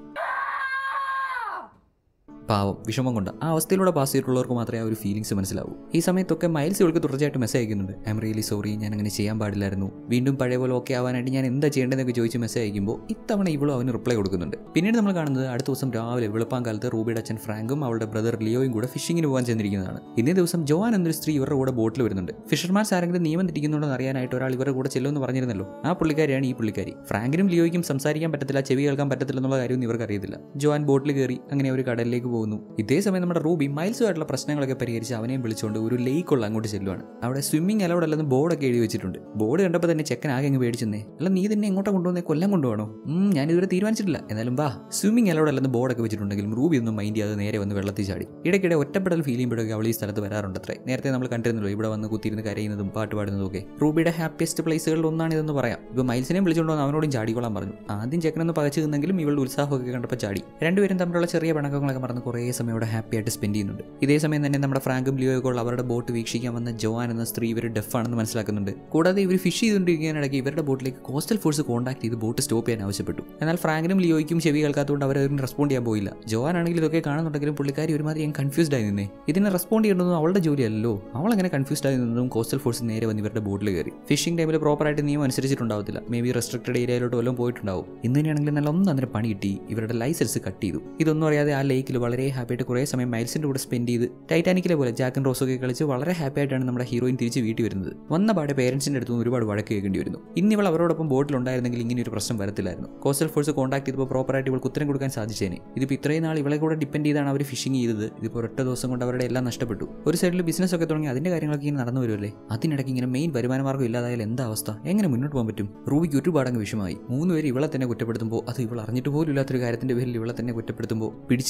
പാവം വിഷമം കൊണ്ട് ആ അവസ്ഥയിലൂടെ പാസ് ചെയ്തിട്ടുള്ളവർക്ക് മാത്രമേ ആ ഒരു ഫീലിങ്സ് മനസ്സിലാവൂ ഈ സമയത്തൊക്കെ മൈൽസ് ഇവൾക്ക് തുടർച്ചയായിട്ട് മെസ്സേജ് അയക്കുന്നുണ്ട് ഐ എം റിയലി സോറി ഞാൻ അങ്ങനെ ചെയ്യാൻ പാടില്ലായിരുന്നു വീണ്ടും പഴയ പോലെ ഓക്കെ ആവാനായിട്ട് ഞാൻ എന്താ ചെയ്യേണ്ടതെന്നൊക്കെ ചോദിച്ച് മെസ്സേജ് അയക്കുമ്പോൾ ഇത്തവണ ഇവളും അവന് റിപ്ലൈ കൊടുക്കുന്നുണ്ട് പിന്നീട് നമ്മൾ കാണുന്നത് അടുത്ത ദിവസം രാവിലെ വെളുപ്പാൻ കാലത്ത് റൂബിയുടെ അച്ഛൻ ഫ്രാങ്കും അവളുടെ ബ്രദർ ലിയോയും കൂടെ ഫിഷിങ്ങിന് പോകാൻ ചെന്നിരിക്കുന്നതാണ് ഇന്നേ ദിവസം ജോവാൻ എന്നൊരു സ്ത്രീ ഇവരുടെ കൂടെ ബോട്ടിൽ വരുന്നുണ്ട് ഫിഷർമാൻസ് ആരെങ്കിലും നിയമം തെറ്റിക്കുന്നുണ്ടോ എന്ന് അറിയാനായിട്ട് ഒരാൾ ഇവരുടെ കൂടെ ചെല്ലുമെന്ന് പറഞ്ഞിരുന്നല്ലോ ആ പുള്ളിക്കാരിയാണ് ഈ പുള്ളിക്കാരി ഫ്രാങ്കിനും ലിയോയ്ക്കും സംസാരിക്കാൻ പറ്റത്തില്ല ചെവി കേൾക്കാൻ പറ്റത്തില്ല എന്നുള്ള കാര്യമൊന്നും ഇവർക്ക് അറിയത്തില്ല ജോവാൻ ബോട്ടിൽ കയറി അങ്ങനെ ഒരു കടലിലേക്ക് പോകുന്നു ഇതേ സമയം നമ്മുടെ റൂബി മൈൽസുമായിട്ടുള്ള പ്രശ്നങ്ങളൊക്കെ പരിഹരിച്ച് അവനെയും വിളിച്ചുകൊണ്ട് ഒരു ലേക്കുള്ള അങ്ങോട്ട് ചെല്ലുവാണ് അവിടെ സ്വിമ്മിങ് അലൗഡ് അല്ലെന്ന് ബോർഡൊക്കെ എഴുതി വെച്ചിട്ടുണ്ട് ബോർഡ് കണ്ടപ്പോൾ തന്നെ ചെക്കൻ ആകെ അങ്ങ് പേടിച്ചെന്നേ അല്ല നീ തന്നെ എങ്ങോട്ടാ കൊണ്ടുവന്നേ കൊല്ലം കൊണ്ടുപോകണോ ഉം, ഞാൻ ഇതുവരെ തീരുമാനിച്ചിട്ടില്ല എന്നാലും വാ സ്വിമ്മിങ് അലൗഡ് അല്ലെന്ന് ബോർഡൊക്കെ വെച്ചിട്ടുണ്ടെങ്കിലും റൂബി ഒന്നും മൈൻഡ് ചെയ്യാതെ നേരെ വന്ന് വെള്ളത്തിൽ ചാടി ഇടയ്ക്കിടെ ഒറ്റപ്പെടൽ ഫീൽ ചെയ്യുമ്പോഴൊക്കെ അവൾ ഈ സ്ഥലത്ത് വരാറുണ്ടത്രേ നേരത്തെ നമ്മൾ കണ്ടിരുന്നല്ലോ ഇവിടെ വന്ന് കുത്തിയിരുന്ന് കരയുന്നതും പാട്ട് പാടുന്നതും ഒക്കെ റൂബിയുടെ ഹാപ്പിയസ്റ്റ് പ്ലേസുകളിൽ ഒന്നാണ് ഇതെന്ന് പറയാം ഇപ്പോൾ മൈൽസിനെയും വിളിച്ചുകൊണ്ട് വന്ന് അവനോടും ചാടിക്കൊള്ളാൻ പറഞ്ഞു ആദ്യം ചെക്കനൊന്ന് പകച്ചു നിന്നെങ്കിലും ഇവളുടെ ഉത്സാഹമൊക്കെ കണ്ടപ്പോൾ ചാടി രണ്ടുപേരും തമ്മിലുള്ള ചെറിയ പിണക്കങ്ങളൊക്കെ മറന്ന് കുറേ സമയം ഇവിടെ ഹാപ്പി ആയിട്ട് സ്പെൻഡ് ചെയ്യുന്നുണ്ട് ഇതേ സമയം തന്നെ നമ്മുടെ ഫ്രാങ്കും ലിയോയൊക്കെ ഉള്ള അവരുടെ ബോട്ട് വീക്ഷിക്കാൻ വന്ന ജോവാൻ എന്ന സ്ത്രീ ഇവർ ഡെഫ് ആണെന്ന് മനസ്സിലാക്കുന്നുണ്ട് കൂടാതെ ഇവർ ഫിഷ് ചെയ്തുകൊണ്ടിരിക്കാനിടയ്ക്ക് ഇവരുടെ ബോട്ടിലേക്ക് കോസ്റ്റൽ ഫോഴ്സ് കോൺടാക്ട് ചെയ്ത് ബോട്ട് സ്റ്റോപ്പ് ചെയ്യാൻ ആവശ്യപ്പെട്ടു എന്നാൽ ഫ്രാങ്കിനും ലിയോയ്ക്കും ചെവി കേൾക്കാത്തതുകൊണ്ട് അവർ അതിന് റെസ്പോണ്ട് ചെയ്യാൻ പോയില്ല ജോവാൻ ആണെങ്കിൽ ഇതൊക്കെ കാണുന്നുണ്ടെങ്കിലും പുള്ളിക്കാരി ഒരുമാതിരി ഞാൻ കൺഫ്യൂസ്ഡ് ആയി നിന്നേ ഇതിനെ റെസ്പോണ്ട് ചെയ്യേണ്ടതും അവളുടെ ജോലിയല്ലോ അവൾ അങ്ങനെ കൺഫ്യൂസ്ഡ് ആയി നിന്നതും കോസ്റ്റൽ ഫോഴ്സ് നേരെ വന്ന് ഇവരുടെ ബോട്ടിൽ കയറി ഫിഷിംഗ് ടൈമിൽ പ്രോപ്പറായിട്ട് നിയമം അനുസരിച്ചിട്ടുണ്ടാവത്തില്ല മേ ബി റെസ്ട്രിക്റ്റഡ് ഏരിയയിലോട്ട് വല്ലതും പോയിട്ടുണ്ടാവും ഇന്ന് തന്നെയാണെങ്കിൽ നല്ല ഒന്നും അന്നേരം പണി കിട്ടി ഇവരുടെ ലൈസൻസ് കട്ട് ചെയ്തു ഇതൊന്നും അറിയാതെ ആ ലേക്കിൽ വളരെ ഹാപ്പിയായിട്ട് കുറേ സമയം മൈൽസിന്റെ കൂടെ സ്പെൻഡ് ചെയ്ത് ടൈറ്റാനിക്കിലെ പോലെ ജാക്കൻ റോസൊക്കെ കളിച്ച് വളരെ ഹാപ്പി ആയിട്ടാണ് നമ്മുടെ ഹീറോയിൻ തിരിച്ച് വീട്ടിൽ വരുന്നത് വന്ന പാടെ പേരൻസിന്റെ അടുത്ത് നിന്ന് ഒരുപാട് വഴക്ക് കേൾക്കേണ്ടി വരുന്നു ഇന്ന് ഇവൾ അവരോടൊപ്പം ബോട്ടിലുണ്ടായിരുന്നെങ്കിൽ ഇങ്ങനെ ഒരു പ്രശ്നം വരത്തില്ലായിരുന്നു കോസ്റ്റൽ ഫോഴ്സ് കോൺടാക്ട് ചെയ്തപ്പോൾ പ്രോപ്പറായിട്ട് ഇവൾക്ക് ഉത്തരം കൊടുക്കാൻ സാധിച്ചേനെ ഇതിപ്പോൾ ഇത്രയും നാൾ ഇവളെ കൂടെ ഡിപ്പെൻഡ് ചെയ്താണ് അവർ ഫിഷിംഗ് ചെയ്തത് ഇതിപ്പോൾ ഒറ്റ ദിവസം കൊണ്ട് അവരുടെ എല്ലാം നഷ്ടപ്പെട്ടു ഒരു സൈഡിൽ ബിസിനസ് ഒക്കെ തുടങ്ങി അതിന്റെ കാര്യങ്ങളൊക്കെ ഇങ്ങനെ നടന്നു വരുമല്ലേ അതിനിടയ്ക്ക് ഇങ്ങനെ മെയിൻ വരുമാന മാർഗ്ഗം ഇല്ലാതായാൽ എന്താ അവസ്ഥ എങ്ങനെ മുന്നോട്ട് പോകാൻ പറ്റും റൂബിക്ക് ഒരുപാടങ്ങ് വിഷമായി മൂന്ന് പേര് ഇവളെ തന്നെ കുറ്റപ്പെടുത്തുമ്പോൾ അത് ഇവൾ അറിഞ്ഞിട്ട് പോലും ഇല്ലാത്തൊരു കാര്യത്തിന്റെ പേരിൽ ഇവളെ തന്നെ കുറ്റപ്പെടുത്തുമ്പോൾ പിടിച്ചിരിക്കാൻ പറ്റാതെ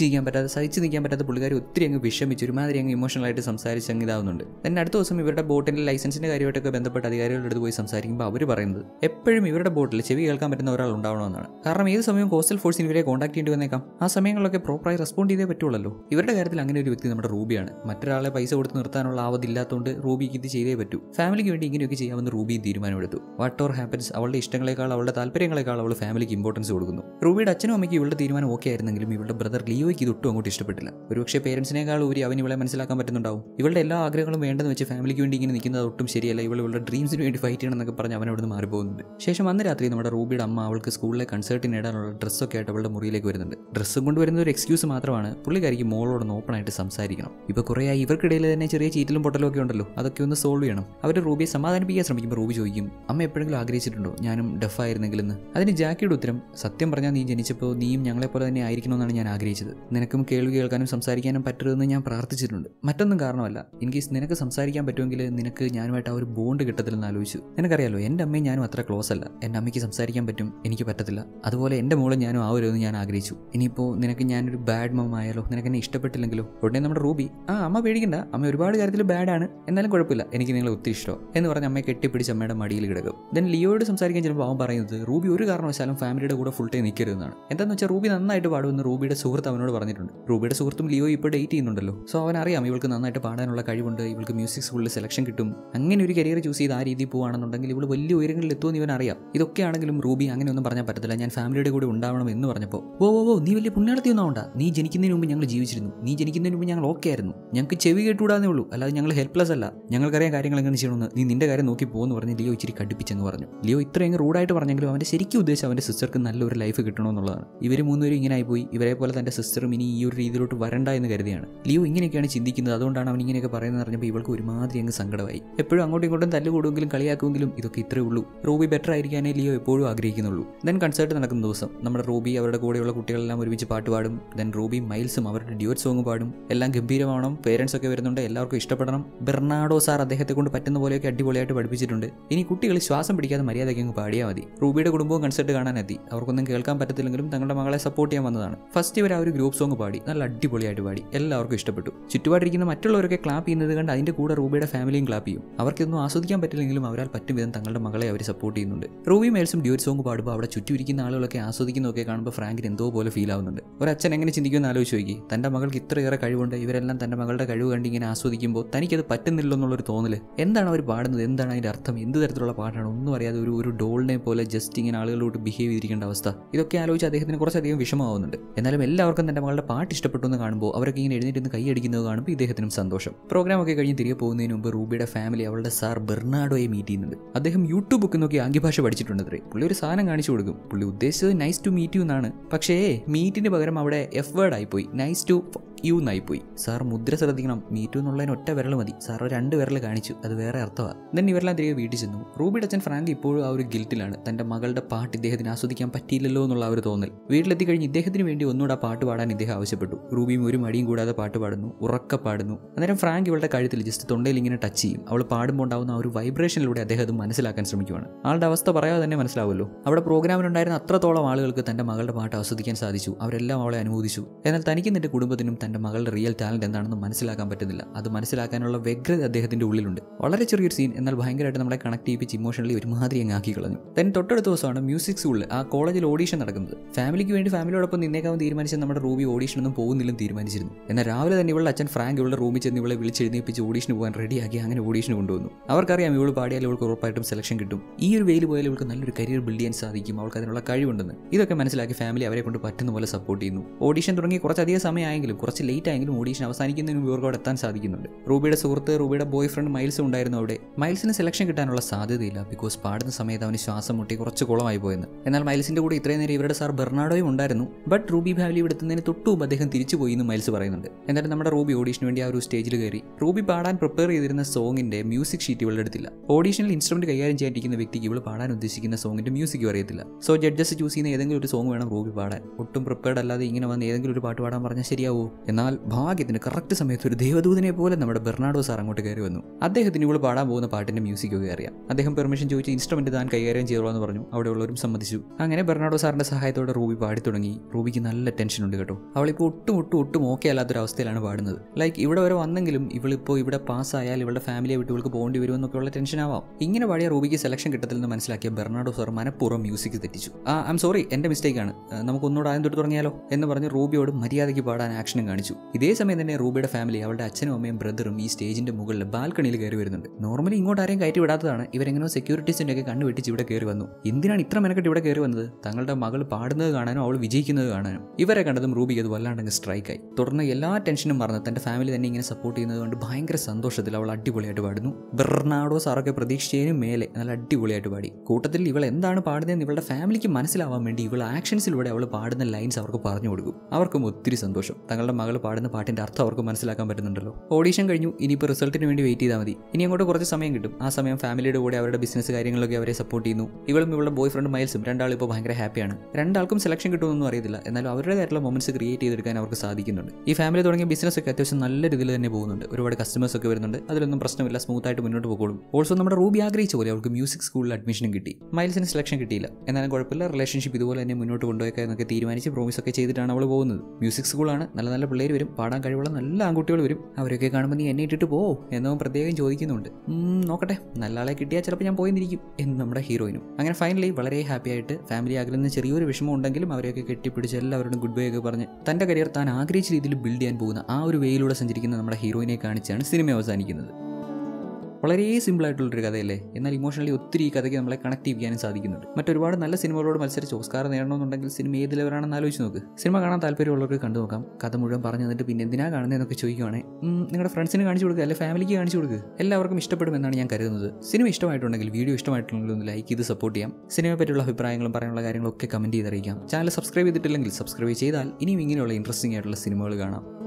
സഹിച്ച് നിൽക്കാൻ പറ്റാത്ത പുള്ളിക്കാരി ഒത്തിരി അങ്ങ് വിഷമിച്ച് ഒരുമാതിരി അങ്ങ് ഇമോഷണൽ ആയിട്ട് സംസാരിച്ച് അങ്ങ് ഇതാവുന്നുണ്ട് തന്നെ അടുത്ത ദിവസം ഇവരുടെ ബോട്ടിന്റെ ലൈസൻസിന്റെ കാര്യമായിട്ടൊക്കെ ബന്ധപ്പെട്ട് അധികാരികളുടെ അടുത്ത് പോയി സംസാരിക്കുമ്പോൾ അവർ പറയുന്നത് എപ്പോഴും ഇവരുടെ ബോട്ടിൽ ചെവി കേൾക്കാൻ പറ്റുന്ന ഒരാൾ ഉണ്ടാവണമെന്നാണ് കാരണം ഏത് സമയവും കോസ്റ്റൽ ഫോഴ്സിന് ഇവരെ കോൺടാക്ട് ചെയ്യേണ്ടി വന്നേക്കാം ആ സമയങ്ങളിലൊക്കെ പ്രോപ്പറായി റെസ്പോണ്ട് ചെയ്തേ പറ്റുള്ളൂ ഇവരുടെ കാര്യത്തിൽ അങ്ങനെ ഒരു വ്യക്തി നമ്മുടെ റൂബിയാണ് മറ്റൊരാളെ പൈസ കൊടുത്ത് നിർത്താനുള്ള ആവതില്ലാത്തതുകൊണ്ട് റൂബിക്ക് ഇത് ചെയ്തേ പറ്റൂ ഫാമിലിക്ക് വേണ്ടി ഇങ്ങനെയൊക്കെ ചെയ്യാമെന്ന് റൂബിയും തീരുമാനമെടുത്തു വാട്ട് ഓർ ഹാപ്പൻസ് അവളുടെ ഇഷ്ടങ്ങളെക്കാൾ അവളുടെ താല്പര്യങ്ങളെക്കാൾ അവൾ ഫാമിലിക്ക് ഇമ്പോർട്ടൻസ് കൊടുക്കുന്നു റൂബിയുടെ അച്ഛനും അമ്മയ്ക്ക് ഇവളുടെ തീരുമാനം ഓക്കെ ആയിരുന്നെങ്കിലും ഇവളുടെ ബ്രദർ ലിയോയ്ക്ക് ഇത് ഒട്ടും അങ്ങോട്ട് ഇഷ്ടപ്പെട്ടില്ല ഒരുപക്ഷെ പേരൻസിനേക്കാൾ ഉപരി അവൻ ഇവളെ മനസ്സിലാക്കാൻ പറ്റുന്നുണ്ടാവും ഇവളുടെ എല്ലാ ആഗ്രഹങ്ങളും വേണ്ടെന്ന് വെച്ച് ഫാമിലിക്ക് വേണ്ടി ഇങ്ങനെ നിൽക്കുന്നത് ഒട്ടും ശരിയല്ല ഇവൾ ഇവളുടെ ഡ്രീംസിന് വേണ്ടി ഫൈറ്റ് ചെയ്യണം എന്നൊക്കെ പറഞ്ഞ് അവൻ അവിടുന്ന് മാറിപ്പോകുന്നുണ്ട് ശേഷം അന്ന് രാത്രി നമ്മുടെ റൂബിയുടെ അമ്മ അവൾക്ക് സ്കൂളിലെ കൺസേർട്ടിന് ഇടാനുള്ള ഡ്രസ്സൊക്കെ ആയിട്ട് അവളുടെ മുറിയിലേക്ക് വരുന്നുണ്ട് ഡ്രസ്സും കൊണ്ടുവരുന്ന ഒരു എക്സ്ക്യൂസ് മാത്രമാണ് പുള്ളിക്കാരിക്ക് മോളോടൊന്ന് ഓപ്പൺ ആയിട്ട് സംസാരിക്കണം ഇപ്പോൾ കുറേ ആയി ഇവർക്കിടയിൽ തന്നെ ചെറിയ ചീറ്റലും പൊട്ടലും ഒക്കെ ഉണ്ടല്ലോ അതൊക്കെ ഒന്ന് സോൾവ് ചെയ്യണം അവർ റൂബിയെ സമാധാനിപ്പിക്കാൻ ശ്രമിക്കുമ്പോൾ റൂബി ചോദിക്കും അമ്മ എപ്പോഴെങ്കിലും ആഗ്രഹിച്ചിട്ടുണ്ടോ ഞാനും ഡഫായിരുന്നെങ്കിലെന്ന് അതിന് ജാക്കിയുടെ ഉത്തരം സത്യം പറഞ്ഞാൽ നീ ജനിച്ചപ്പോൾ നീയും ഞങ്ങളെപ്പോലെ തന്നെ ആയിരിക്കണമെന്നാണ് ഞാൻ ആഗ്രഹിച്ചത് നിനക്കും കേൾവി കേൾക്കാനും സംസാരിക്കാനും പറ്റരുതെന്ന് ഞാൻ പ്രാർത്ഥിച്ചിട്ടുണ്ട് മറ്റൊന്നും കാരണമല്ല ഇൻ കേസ് നിനക്ക് സംസാരിക്കാൻ പറ്റുമെങ്കിൽ നിനക്ക് ഞാനുമായിട്ട് ആ ഒരു ബോണ്ട് കിട്ടത്തില്ലെന്ന് ആലോചിച്ചു നിനക്കറിയാലോ എൻ്റെ അമ്മയും ഞാനും അത്ര ക്ലോസ് അല്ല എൻ്റെ അമ്മയ്ക്ക് സംസാരിക്കാൻ പറ്റും എനിക്ക് പറ്റത്തില്ല അതുപോലെ എൻ്റെ മോളും ഞാനും ആവരുമെന്ന് ഞാൻ ആഗ്രഹിച്ചു ഇനിയിപ്പോൾ നിനക്ക് ഞാനൊരു ബാഡ് മം ആയാലോ നിനക്ക് എന്നെ ഇഷ്ടപ്പെട്ടില്ലെങ്കിലോ ഉടനെ നമ്മുടെ റൂബി ആ അമ്മ പേടിക്കണ്ട അമ്മ ഒരുപാട് കാര്യത്തിൽ ബാഡാണ് എന്നാലും കുഴപ്പമില്ല എനിക്ക് നിങ്ങളെ ഒത്തിരി ഇഷ്ടമോ എന്ന് പറഞ്ഞ് അമ്മയെ കെട്ടിപ്പിടിച്ച് അമ്മയുടെ മടിയിൽ കിടക്കും ദെൻ ലിയോയോട് സംസാരിക്കാൻ ചിലപ്പോൾ അവൻ പറയുന്നത് റൂബി ഒരു കാരണവശാലും ഫാമിലിയുടെ കൂടെ ഫുൾ ടൈം നിൽക്കരുതെന്നാണ് എന്താണെന്ന് വെച്ചാൽ റൂബി നന്നായിട്ട് പാടുമെന്ന് റൂബിയുടെ സുഹൃത്ത് അവനോട് പറഞ്ഞിട്ടുണ്ട് റൂബിയുടെ സുഹൃത്തും ലിയോ ഇപ്പോൾ ഡേറ്റ് ചെയ്യുന്നുണ്ടല്ലോ സോ അവൻ അറിയാം ഇവൾക്ക് നന്നായിട്ട് പാടാനുള്ള കഴിവുണ്ട് ഇവൾക്ക് മ്യൂസിക് സ്കൂളിൽ സെലക്ഷൻ കിട്ടും അങ്ങനെ ഒരു കരിയർ ചൂസ് ചെയ്ത് ആ രീതിയിൽ പോവുകയാണെന്നുണ്ടെങ്കിൽ ഇവൾ വലിയ ഉയരങ്ങളിൽ എത്തുമെന്ന് ഇവൻ അറിയാം ഇതൊക്കെയാണെങ്കിലും റൂബി അങ്ങനെയൊന്നും പറഞ്ഞാൽ പറ്റത്തില്ല ഞാൻ ഫാമിലിയുടെ കൂടെ ഉണ്ടാവണം എന്ന് പറഞ്ഞപ്പോൾ ഓ ഓ ഓ നീ വലിയ പുണ്യാളത്തി ഒന്നും ആവണ്ട നീ ജനിക്കുന്നതിന് മുമ്പ് ഞങ്ങൾ ജീവിച്ചിരുന്നു നീ ജനിക്കുന്നതിന് മുമ്പ് ഞങ്ങൾ ഓക്കെ ആയിരുന്നു ഞങ്ങൾക്ക് ചെവി കേട്ടുകൂടാന്നേ ഉള്ളൂ അല്ലാതെ ഞങ്ങൾ ഹെൽപ്ലെസ് അല്ല ഞങ്ങൾക്കറിയാം കാര്യങ്ങൾ എങ്ങനെ ചെയ്യണമെന്ന് നീ നിന്റെ കാര്യം നോക്കി പോകുമെന്ന് പറഞ്ഞ് ലിയോ ഇച്ചിരി കടുപ്പിച്ചെന്ന് പറഞ്ഞു ലിയോ ഇത്രയും റൂഡായിട്ട് പറഞ്ഞെങ്കിലും അവൻ്റെ ശരിക്കും ഉദ്ദേശം അവൻ്റെ സിസ്റ്റർക്ക് നല്ലൊരു ലൈഫ് കിട്ടണമെന്നുള്ളതാണ് ഇവർ മൂന്നുപേരും ഇങ്ങനെ ആയിപ്പോയി ഇവരെ പോലെ തൻ്റെ സിസ്റ്ററും ഇനി ഈ ഒരു രീതിയിലോട്ട് വരണ്ട എന്ന് കരുതിയാണ് ലിയോ ഇങ്ങനെയൊക്കെയാണ് ചിന്തിക്കുന്നത് അതുകൊണ്ടാണ് അവൻ ഇങ്ങനെയൊക്കെ പറയുന്നത് അറിഞ്ഞപ്പോൾ ഇവൾക്ക് ഒരുമാതിരി അങ്ങ് സങ്കടമായി എപ്പോഴും അങ്ങോട്ടും ഇങ്ങോട്ടും തല്ലുകൂടുമെങ്കിലും കളിയാക്കുമെങ്കിലും ഇതൊക്കെ ഇത്രേ ഉള്ളൂ റൂബി ബെറ്റർ ആയിരിക്കാനേ ലിയോ എപ്പോഴും ആഗ്രഹിക്കുന്നുള്ളൂ ദെൻ കൺസേർട്ട് നടക്കുന്ന ദിവസം നമ്മുടെ റൂബി അവരുടെ കൂടെയുള്ള കുട്ടികളെല്ലാം ഒരുമിച്ച് പാട്ട് പാടും ദെൻ റൂബി മൈൽസും അവരുടെ ഡ്യൂറ്റ് സോങ് പാടും എല്ലാം ഗംഭീരമാവണം പേരൻസ് ഒക്കെ വരുന്നുണ്ട് എല്ലാവർക്കും ഇഷ്ടപ്പെടണം ബെർണാഡോ സാർ അദ്ദേഹത്തെ കൊണ്ട് പറ്റുന്ന പോലെയൊക്കെ അടിപൊളിയായിട്ട് പഠിപ്പിച്ചിട്ടുണ്ട് ഇനി കുട്ടികൾ ശ്വാസം പിടിക്കാതെ മര്യാദയ്ക്ക് അങ്ങ് പാടിയാൽ മതി റൂബിയുടെ കുടുംബവും കൺസേർട്ട് കാണാനെത്തി അവർക്കൊന്നും കേൾക്കാൻ പറ്റത്തില്ലെങ്കിലും തങ്ങളുടെ മകളെ സപ്പോർട്ട് ചെയ്യാൻ വന്നതാണ് ഫസ്റ്റ് ഇവർ ആ ഒരു ഗ്രൂപ്പ് സോങ് പാടി നല്ല അടിപൊളിയായിട്ട് പാടി എല്ലാവർക്കും ഇഷ്ടപ്പെട്ടു ചുറ്റുപാടിരിക്കുന്ന മറ്റുള്ളവരൊക്കെ ക്ലാപ്പ് ചെയ്യുന്നത് കണ്ട് അതിന്റെ കൂടെ റൂബിയുടെ ഫാമിലിയും ക്ലാപ്പ് ചെയ്യും അവർക്കൊന്നും ആസ്വദിക്കാൻ പറ്റില്ലെങ്കിലും അവരാൽ പറ്റും വിധം തങ്ങളുടെ മകളെ അവർ സപ്പോർട്ട് ചെയ്യുന്നുണ്ട് റൂബി മേൽസും ഡ്യൂറ്റ് സോങ് പാടുമ്പോൾ അവിടെ ചുറ്റും ഇരിക്കുന്ന ആളുകളൊക്കെ ആസ്വദിക്കുന്നതൊക്കെ കാണുമ്പോൾ ഫ്രാങ്കിന് എന്തോ പോലെ ഫീൽ ആവുന്നുണ്ട് ഒരു അച്ഛൻ എങ്ങനെ ചിന്തിക്കുമെന്ന് ആലോചിച്ച് നോക്കി തന്റെ മകൾക്ക് ഇത്രയേറെ കഴിവുണ്ട് ഇവരെല്ലാം തന്റെ മകളുടെ കഴിവ് കണ്ട് ഇങ്ങനെ ആസ്വദിക്കുമ്പോൾ തനിക്കത് പറ്റുന്നില്ല എന്നുള്ളൊരു തോന്നല് എന്താണ് അവർ പാടുന്നത് എന്താണ് അതിന്റെ അർത്ഥം എന്ത് തരത്തിലുള്ള പാട്ടാണ് ഒന്നും അറിയാതെ ഒരു ഒരു ഡോളിനെ പോലെ ജസ്റ്റ് ഇങ്ങനെ ആളുകളോട് ബിഹേവ് ചെയ്തിരിക്കേണ്ട അവസ്ഥ ഇതൊക്കെ ആലോചിച്ച് അദ്ദേഹത്തിന് കുറച്ചധികം വിഷമമാവുന്നുണ്ട് എന്നാലും എല്ലാവർക്കും തന്റെ മകളുടെ പാട്ട് ഇഷ്ടപ്പെട്ടു എന്ന് കാണുമ്പോൾ അവരൊക്കെ ഇങ്ങനെ എഴുന്നേറ്റ് നിന്ന് കൈയടിക്കുന്നത് കാണുമ്പോൾ ഇദ്ദേഹത്തിനും സന്തോഷം പ്രോഗ്രാം ഒക്കെ കഴിഞ്ഞ് തിരികെ പോകുന്നതിന് മുമ്പ് റൂബിയുടെ ഫാമിലി അവളുടെ സാർ ബെർണാഡോയെ മീറ്റ് ചെയ്യുന്നുണ്ട് അദ്ദേഹം യൂട്യൂബ് ഒക്കെ നോക്കി ആംഗ്യഭാഷ പഠിച്ചിട്ടുണ്ട് അത്രേ പുള്ളി ഒരു സാധനം കാണിച്ചു കൊടുക്കും പുള്ളി ഉദ്ദേശിച്ചത് നൈസ് ടു മീറ്റ് യു എന്നാണ് പക്ഷേ മീറ്റിന് പകരം അവിടെ എഫ് വേർഡ് ആയിപ്പോയി നൈസ് ടു യു എന്നായിപ്പോയി സാർ മുദ്ര ശ്രദ്ധിക്കണം മീറ്റു എന്നുള്ളതിന് ഒറ്റ വിരൽ മതി സാർ രണ്ട് വിരൽ കാണിച്ചു അത് വേറെ അർത്ഥമാണ് ദെൻ ഇവരെല്ലാം തിരികെ വീട്ടിൽ ചെന്നു റൂബിയുടെ അച്ഛൻ ഫ്രാങ്ക് ഇപ്പോഴും ആ ഒരു ഗിൽറ്റിലാണ് തന്റെ മകളുടെ പാട്ട് ഇദ്ദേഹത്തിന് ആസ്വദിക്കാൻ പറ്റിയില്ലല്ലോ എന്നുള്ള ആ ഒരു തോന്നൽ വീട്ടിലെത്തി കഴിഞ്ഞ് ഇദ്ദേഹത്തിന് വേണ്ടി ഒന്നുകൂടെ ആ പാട്ട് പാടാൻ ഇദ്ദേഹം ആവശ്യപ്പെട്ടു റൂബിയും ഒരു മടിയും കൂടാതെ പാട്ട് പാടുന്നു ഉറക്ക പാടുന്നു അന്നേരം ഫ്രാങ്ക് ഇവളുടെ കഴുത്തിൽ ജസ്റ്റ് തൊണ്ടയിൽ ഇങ്ങനെ ടച്ച് ചെയ്യും അവൾ പാടുമ്പോൾ ഉണ്ടാകുന്ന ആ ഒരു വൈബ്രേഷനിലൂടെ അദ്ദേഹം അത് മനസ്സിലാക്കാൻ ശ്രമിക്കുവാണ് ആളുടെ അവസ്ഥ പറയാതെ തന്നെ മനസ്സിലാവുമല്ലോ അവിടെ പ്രോഗ്രാമിലുണ്ടായിരുന്ന അത്രത്തോളം ആളുകൾക്ക് തന്റെ മകളുടെ പാട്ട് ആസ്വദിക്കാൻ സാധിച്ചു അവരെല്ലാം അവളെ അനുമോദിച്ചു എന്നാൽ തനിക്കും തന്റെ കുടുംബത്തിനും തന്റെ മകളുടെ റിയൽ ടാലന്റ് എന്താണെന്ന് മനസ്സിലാക്കാൻ പറ്റുന്നില്ല അത് മനസ്സിലാക്കാനുള്ള വ്യഗ്രത അദ്ദേഹത്തിന്റെ ഉള്ളിലുണ്ട് വളരെ ചെറിയൊരു സീൻ എന്നാൽ ഭയങ്കരമായിട്ട് നമ്മളെ കണക്ട് ചെയ്യിപ്പിച്ച് ഇമോഷണലി ഒരുമാതിരി അങ്ങ് ആക്കി കളഞ്ഞു ദെൻ തൊട്ടടുത്ത ദിവസമാണ് മ്യൂസിക് സ്കൂളിൽ ആ കോളേജിൽ ഓഡീഷൻ നടക്കുന്നത് ഫാമിലിക്ക് വേണ്ടി ഫാമിലിയോടൊപ്പം നിന്നേക്കാവും തീരുമാനിച്ച നമ്മുടെ റൂബി ഓഡീഷനൊന്നും പോകുന്നില്ലെന്ന് തീരുമാനിച്ചിരുന്നു എന്നാൽ രാവിലെ തന്നെ ഇവളുടെ അച്ഛൻ ഫ്രാങ്ക് ഇവളുടെ റൂമിൽ ചെന്ന് ഇവളെ വിളിച്ചെഴുന്നേപ്പിച്ച് ഓഡീഷന് പോകാൻ റെഡിയാക്കി അങ്ങനെ ഓഡീഷന് കൊണ്ടുവന്നു അവർക്കറിയാം ഇവൾ പാടിയാൽ ഇവൾക്ക് ഉറപ്പായിട്ടും സെലക്ഷൻ കിട്ടും ഈ ഒരു വെയിൽ പോയാൽ ഇവൾക്ക് നല്ലൊരു കരിയർ ബിൽഡ് ചെയ്യാൻ സാധിക്കും അവൾക്ക് അതിനുള്ള കഴിവുണ്ടെന്ന് ഇതൊക്കെ മനസ്സിലാക്കി ഫാമിലി അവരെ കൊണ്ട് പറ്റുന്ന പോലെ സപ്പോർട്ട് ചെയ്യുന്നു ഓഡീഷൻ തുടങ്ങി കുറച്ചധികം സമയമായെങ്കിലും കുറച്ച് ലേറ്റ് ആയെങ്കിലും ഓഡീഷൻ അവസാനിക്കുന്നതിന് മുമ്പ് ഇവർക്ക് അവിടെ എത്താൻ സാധിക്കുന്നുണ്ട് റൂബിയുടെ സുഹൃത്ത് റൂബിയുടെ ബോയ് ഫ്രണ്ട് മൈൽസും ഉണ്ടായിരുന്നു അവിടെ മൈൽസിന് സെലക്ഷൻ കിട്ടാനുള്ള സാധ്യതയില്ല ബിക്കോസ് പാടുന്ന സമയത്ത് അവന് ശ്വാസം മുട്ടി കുറച്ച് കുളമായി പോയെന്ന് എന്നാൽ മൈൽസിന്റെ കൂടെ ഇത്രയും നേരം ഇവരുടെ സാർ ബെർണാഡോയും ഉണ്ടായിരുന്നു ബട്ട് റൂബി ഫാമിലി ഇവിടുത്തുന്നതിന് തൊട്ട് മുമ്പ് അദ്ദേഹം തിരിച്ചു പോയി എന്ന് മൈൽസ് പറയുന്നുണ്ട് എന്നാലും നമ്മുടെ റൂബി ഓഡീഷന് വേണ്ടി ആ ഒരു സ്റ്റേജിൽ കയറി റൂബി പാടാൻ പ്രിപ്പയർ ചെയ്തിരുന്ന സോങ്ങിന്റെ മ്യൂസിക് ഷീറ്റ് ഇവളുടെ അടുത്തില്ല ഓഡീഷനിൽ ഇൻസ്ട്രുമെന്റ് കൈകാര്യം ചെയ്യാനിരിക്കുന്ന വ്യക്തിക്ക് ഇവൾ പാടാൻ ഉദ്ദേശിക്കുന്ന സോങ്ങിന്റെ മ്യൂസിക്കും അറിയത്തില്ല സോ ജഡ്ജസ് ചൂസ് ചെയ്യുന്ന ഏതെങ്കിലും ഒരു സോങ് വേണം റൂബി പാടാൻ ഒട്ടും പ്രിപ്പയർഡ് അല്ലാതെ ഇങ്ങനെ വന്ന് ഏതെങ്കിലും ഒരു പാട്ട് പാടാൻ പറഞ്ഞാൽ ശരിയാവോ എന്നാൽ ഭാഗ്യത്തിന് കറക്റ്റ് സമയത്ത് ഒരു ദേവദൂതനെ പോലെ നമ്മുടെ ബെർണാഡോ സാർ അങ്ങോട്ട് കയറി വന്നു അദ്ദേഹത്തിന് ഇവള് പാടാൻ പോകുന്ന പാട്ടിന്റെ മ്യൂസിക് ഒക്കെ അറിയാം അദ്ദേഹം പെർമിഷൻ ചോദിച്ച് ഇൻസ്ട്രുമെന്റ് താൻ കൈകാര്യം ചെയ്തോളാന്ന് പറഞ്ഞു അവിടെയുള്ളവരും സമ്മതിച്ചു അങ്ങനെ ബെർണാഡോ സാറിന്റെ സഹായത്തോടെ റൂബി പാടി തുടങ്ങി റൂബിക്ക് നല്ല ടെൻഷൻ ഉണ്ട് കേട്ടോ അവളിപ്പോൾ ഒട്ടും ഒട്ടും ഒട്ടും ഓക്കെ അല്ലാത്തൊരവസ്ഥയിലാണ് പാടുന്നത് ലൈക്ക് ഇവിടെ വരെ വന്നെങ്കിലും ഇവളിപ്പോൾ ഇവിടെ പാസ്സായാൽ ഇവളുടെ ഫാമിലിയെ വിട്ട് ഇവൾക്ക് പോകേണ്ടി വരുമെന്നൊക്കെയുള്ള ടെൻഷൻ ആവാം ഇങ്ങനെ പാടിയ റൂബിക്ക് സെലക്ഷൻ കിട്ടത്തില്ലെന്ന് മനസ്സിലാക്കിയ ബെർണാഡോ സാർ മനഃപൂർവ്വം മ്യൂസിക് തെറ്റിച്ചു ആ ഐ എം സോറി എൻ്റെ മിസ്റ്റേക്കാണ് നമുക്ക് ഒന്നുകൂടെ ആദ്യം തൊട്ട് തുടങ്ങിയാലോ എന്ന് പറഞ്ഞ് റൂബിയോട് മര്യാദയ്ക്ക് പാടാൻ ആക്ഷനും കാണിച്ചു ഇതേ സമയം തന്നെ റൂബിയുടെ ഫാമിലി അവളുടെ അച്ഛനും അമ്മയും ബ്രദറും ഈ സ്റ്റേജിന്റെ മുകളിൽ ബാൽക്കണിയിൽ കയറി വരുന്നുണ്ട് നോർമലി ഇങ്ങോട്ട് ആരെയും കയറ്റി വിടാത്തതാണ് ഇവരെങ്ങനെ സെക്യൂരിറ്റീസിന്റെ ഒക്കെ കണ്ണു വെട്ടിച്ച് ഇവിടെ കയറി വന്നു എന്തിനാണ് ഇത്ര മെനക്കെട്ട് ഇവിടെ കയറി വന്നത് തങ്ങളുടെ മകൾ പാടുന്നത് കാണാനോ അവൾ വിജയിക്കുന്നത് കാണാനും ഇവരെ കണ്ടതും റൂബിക്ക് അത് വല്ലാണ്ടങ്ങ് സ്ട്രൈക്കായി തുടർന്ന് എല്ലാ ടെൻഷനും മറന്ന് തന്റെ ഫാമിലി തന്നെ ഇങ്ങനെ സപ്പോർട്ട് ചെയ്യുന്നത് കൊണ്ട് ഭയങ്കര സന്തോഷത്തിൽ അവൾ അടിപൊളിയായിട്ട് പാടുന്നു ബെർണാഡോ സാറൊക്കെ പ്രതീക്ഷിച്ചതിനും മേലെ നല്ല അടിപൊളിയായിട്ട് പാടി കൂട്ടത്തിൽ ഇവൾ എന്താണ് പാടുന്നതെന്ന് ഇവളുടെ ഫാമിലിക്ക് മനസ്സിലാവാൻ വേണ്ടി ഇവൾ ആക്ഷൻസിലൂടെ അവൾ പാടുന്ന ലൈൻസ് അവർക്ക് പറഞ്ഞു കൊടുക്കും അവർക്കും ഒത്തിരി സന്തോഷം തങ്ങളുടെ മകൾ പാടുന്ന പാട്ടിന്റെ അർത്ഥം അവർക്ക് മനസ്സിലാക്കാൻ പറ്റുന്നുണ്ടല്ലോ ഓഡീഷൻ കഴിഞ്ഞു ഇനിയിപ്പോൾ റിസൾട്ടിന് വേണ്ടി വെയിറ്റ് ചെയ്താൽ മതി ഇനി അങ്ങോട്ട് കുറച്ച് സമയം കിട്ടും ആ സമയം ഫാമിലിയുടെ കൂടെ അവരുടെ ബിസിനസ് കാര്യങ്ങളൊക്കെ അവരെ സപ്പോർട്ട് ചെയ്യുന്നു ഇവളും ഇവളുടെ ബോയ് ഫ്രണ്ട് മൈൽസും രണ്ടാളും ഇപ്പോൾ ഭയങ്കര ഹാപ്പിയാണ് രണ്ടാൾക്കും സെലക്ഷൻ കിട്ടുമെന്നൊന്നും അറിയത്തില്ല എന്നാലും അവരുടേതായിട്ടുള്ള മൊമെന്റ്സ് ക്രിയേറ്റ് ചെയ്തെടുക്കാൻ അവർക്ക് സാധിക്കുന്നുണ്ട് ഈ ഫാമിലി തുടങ്ങിയ ബിസിനസ് ഒക്കെ അത്യാവശ്യം നല്ല രീതിയിൽ തന്നെ പോകുന്നുണ്ട് ഒരുപാട് കസ്റ്റമേഴ്സ് ഒക്കെ വരുന്നുണ്ട് അതിലൊന്നും പ്രശ്നമില്ല സ്മൂത്ത് ആയിട്ട് മുന്നോട്ട് പോകുള്ളൂ ഓൾസോ നമ്മുടെ റൂബി ആഗ്രഹിച്ച പോലെ അവൾക്ക് മ്യൂസിക് സ്കൂളിൽ അഡ്മിഷനും കിട്ടി മൈൽസിന് സെലക്ഷൻ കിട്ടിയില്ല എന്നാലും കുഴപ്പമില്ല റിലേഷൻഷിപ്പ് ഇതുപോലെ തന്നെ മുന്നോട്ട് കൊണ്ടുപോയേക്കാം എന്നൊക്കെ തീരുമാനിച്ച് പ്രോമിസ് ഒക്കെ ചെയ്തിട്ടാണ് അവൾ പോകുന്നത് മ്യൂസിക് സ്കൂളാണ് നല്ല നല്ല പിള്ളേർ വരും പാടാൻ കഴിവുള്ള നല്ല ആൺകുട്ടികൾ വരും അവരൊക്കെ കാണുമ്പോൾ നീ എന്നെ ഇട്ടിട്ട് പോ എന്നവൻ പ്രത്യേകം ചോദിക്കുന്നുണ്ട് ഉം, നോക്കട്ടെ നല്ല ആളെ കിട്ടിയാൽ ചിലപ്പോൾ ഞാൻ പോയിരിക്കും എന്ന് നമ്മുടെ ഹീറോയിനും അങ്ങനെ ഫൈനലി വളരെ ഹാപ്പി ആയിട്ട് ഫാമിലി ആഗ്രഹിക്കുന്ന ചെറിയൊരു വിഷമം ഉണ്ടെങ്കിലും അവരെയൊക്കെ കെട്ടിപ്പിടിച്ച് എല്ലാവരോടും ഗുഡ് ബൈ ഒക്കെ പറഞ്ഞ് തൻ്റെ കരിയർ താൻ ആഗ്രഹിച്ച രീതിയിൽ ബിൽഡ് ചെയ്യാൻ പോകുന്ന ആ ഒരു വേയിലൂടെ സഞ്ചരിക്കുന്ന നമ്മുടെ ഹീറോയിനെ കാണിച്ചാണ് സിനിമ അവസാനിക്കുന്നത് വളരെ സിമ്പിൾ ആയിട്ടുള്ളൊരു കഥയല്ലേ എന്നാൽ ഇമോഷണലി ഒത്തിരി ഈ കഥയ്ക്ക് നമ്മളെ കണക്ട് ചെയ്യാനും സാധിക്കുന്നുണ്ട് മറ്റൊരുപാട് നല്ല സിനിമകളോട് മത്സരിച്ച് ഓസ്കാർ നേടണമെന്നുണ്ടെങ്കിൽ സിനിമ ഏത് ലെവലാണെന്ന് ആലോചിച്ച് നോക്ക് സിനിമ കാണാൻ താല്പര്യമുള്ളവർക്ക് കണ്ടു നോക്കാം കഥ മുഴുവൻ പറഞ്ഞു തന്നിട്ട് പിന്നെ എന്തിനാ കാണുന്നതെന്നൊക്കെ ചോദിക്കുവാണെങ്കിൽ നിങ്ങളുടെ ഫ്രണ്ട്സിന് കാണിച്ചു കൊടുക്കുക അല്ലെങ്കിൽ ഫാമിലിക്ക് കാണിച്ചു കൊടുക്കുക എല്ലാവർക്കും ഇഷ്ടപ്പെടുമെന്നാണ് ഞാൻ കരുതുന്നത് സിനിമ ഇഷ്ടമായിട്ടുണ്ടെങ്കിൽ വീഡിയോ ഇഷ്ടമായിട്ടുണ്ടെങ്കിൽ ഒന്ന് ലൈക്ക് ചെയ്ത് സപ്പോർട്ട് ചെയ്യാം സിനിമയെ പറ്റിയുള്ള അഭിപ്രായങ്ങളും പറയാനുള്ള കാര്യങ്ങളൊക്കെ കമൻറ്റ് ചെയ്തറിയിക്കാം ചാനൽ സബ്സ്ക്രൈബ് ചെയ്തിട്ടില്ലെങ്കിൽ സബ്സ്ക്രൈബ് ചെയ്താൽ ഇനിയും ഇങ്ങനെയുള്ള ഇൻട്രസ്റ്റിംഗ് ആയിട്ടുള്ള സിനിമകൾ കാണാം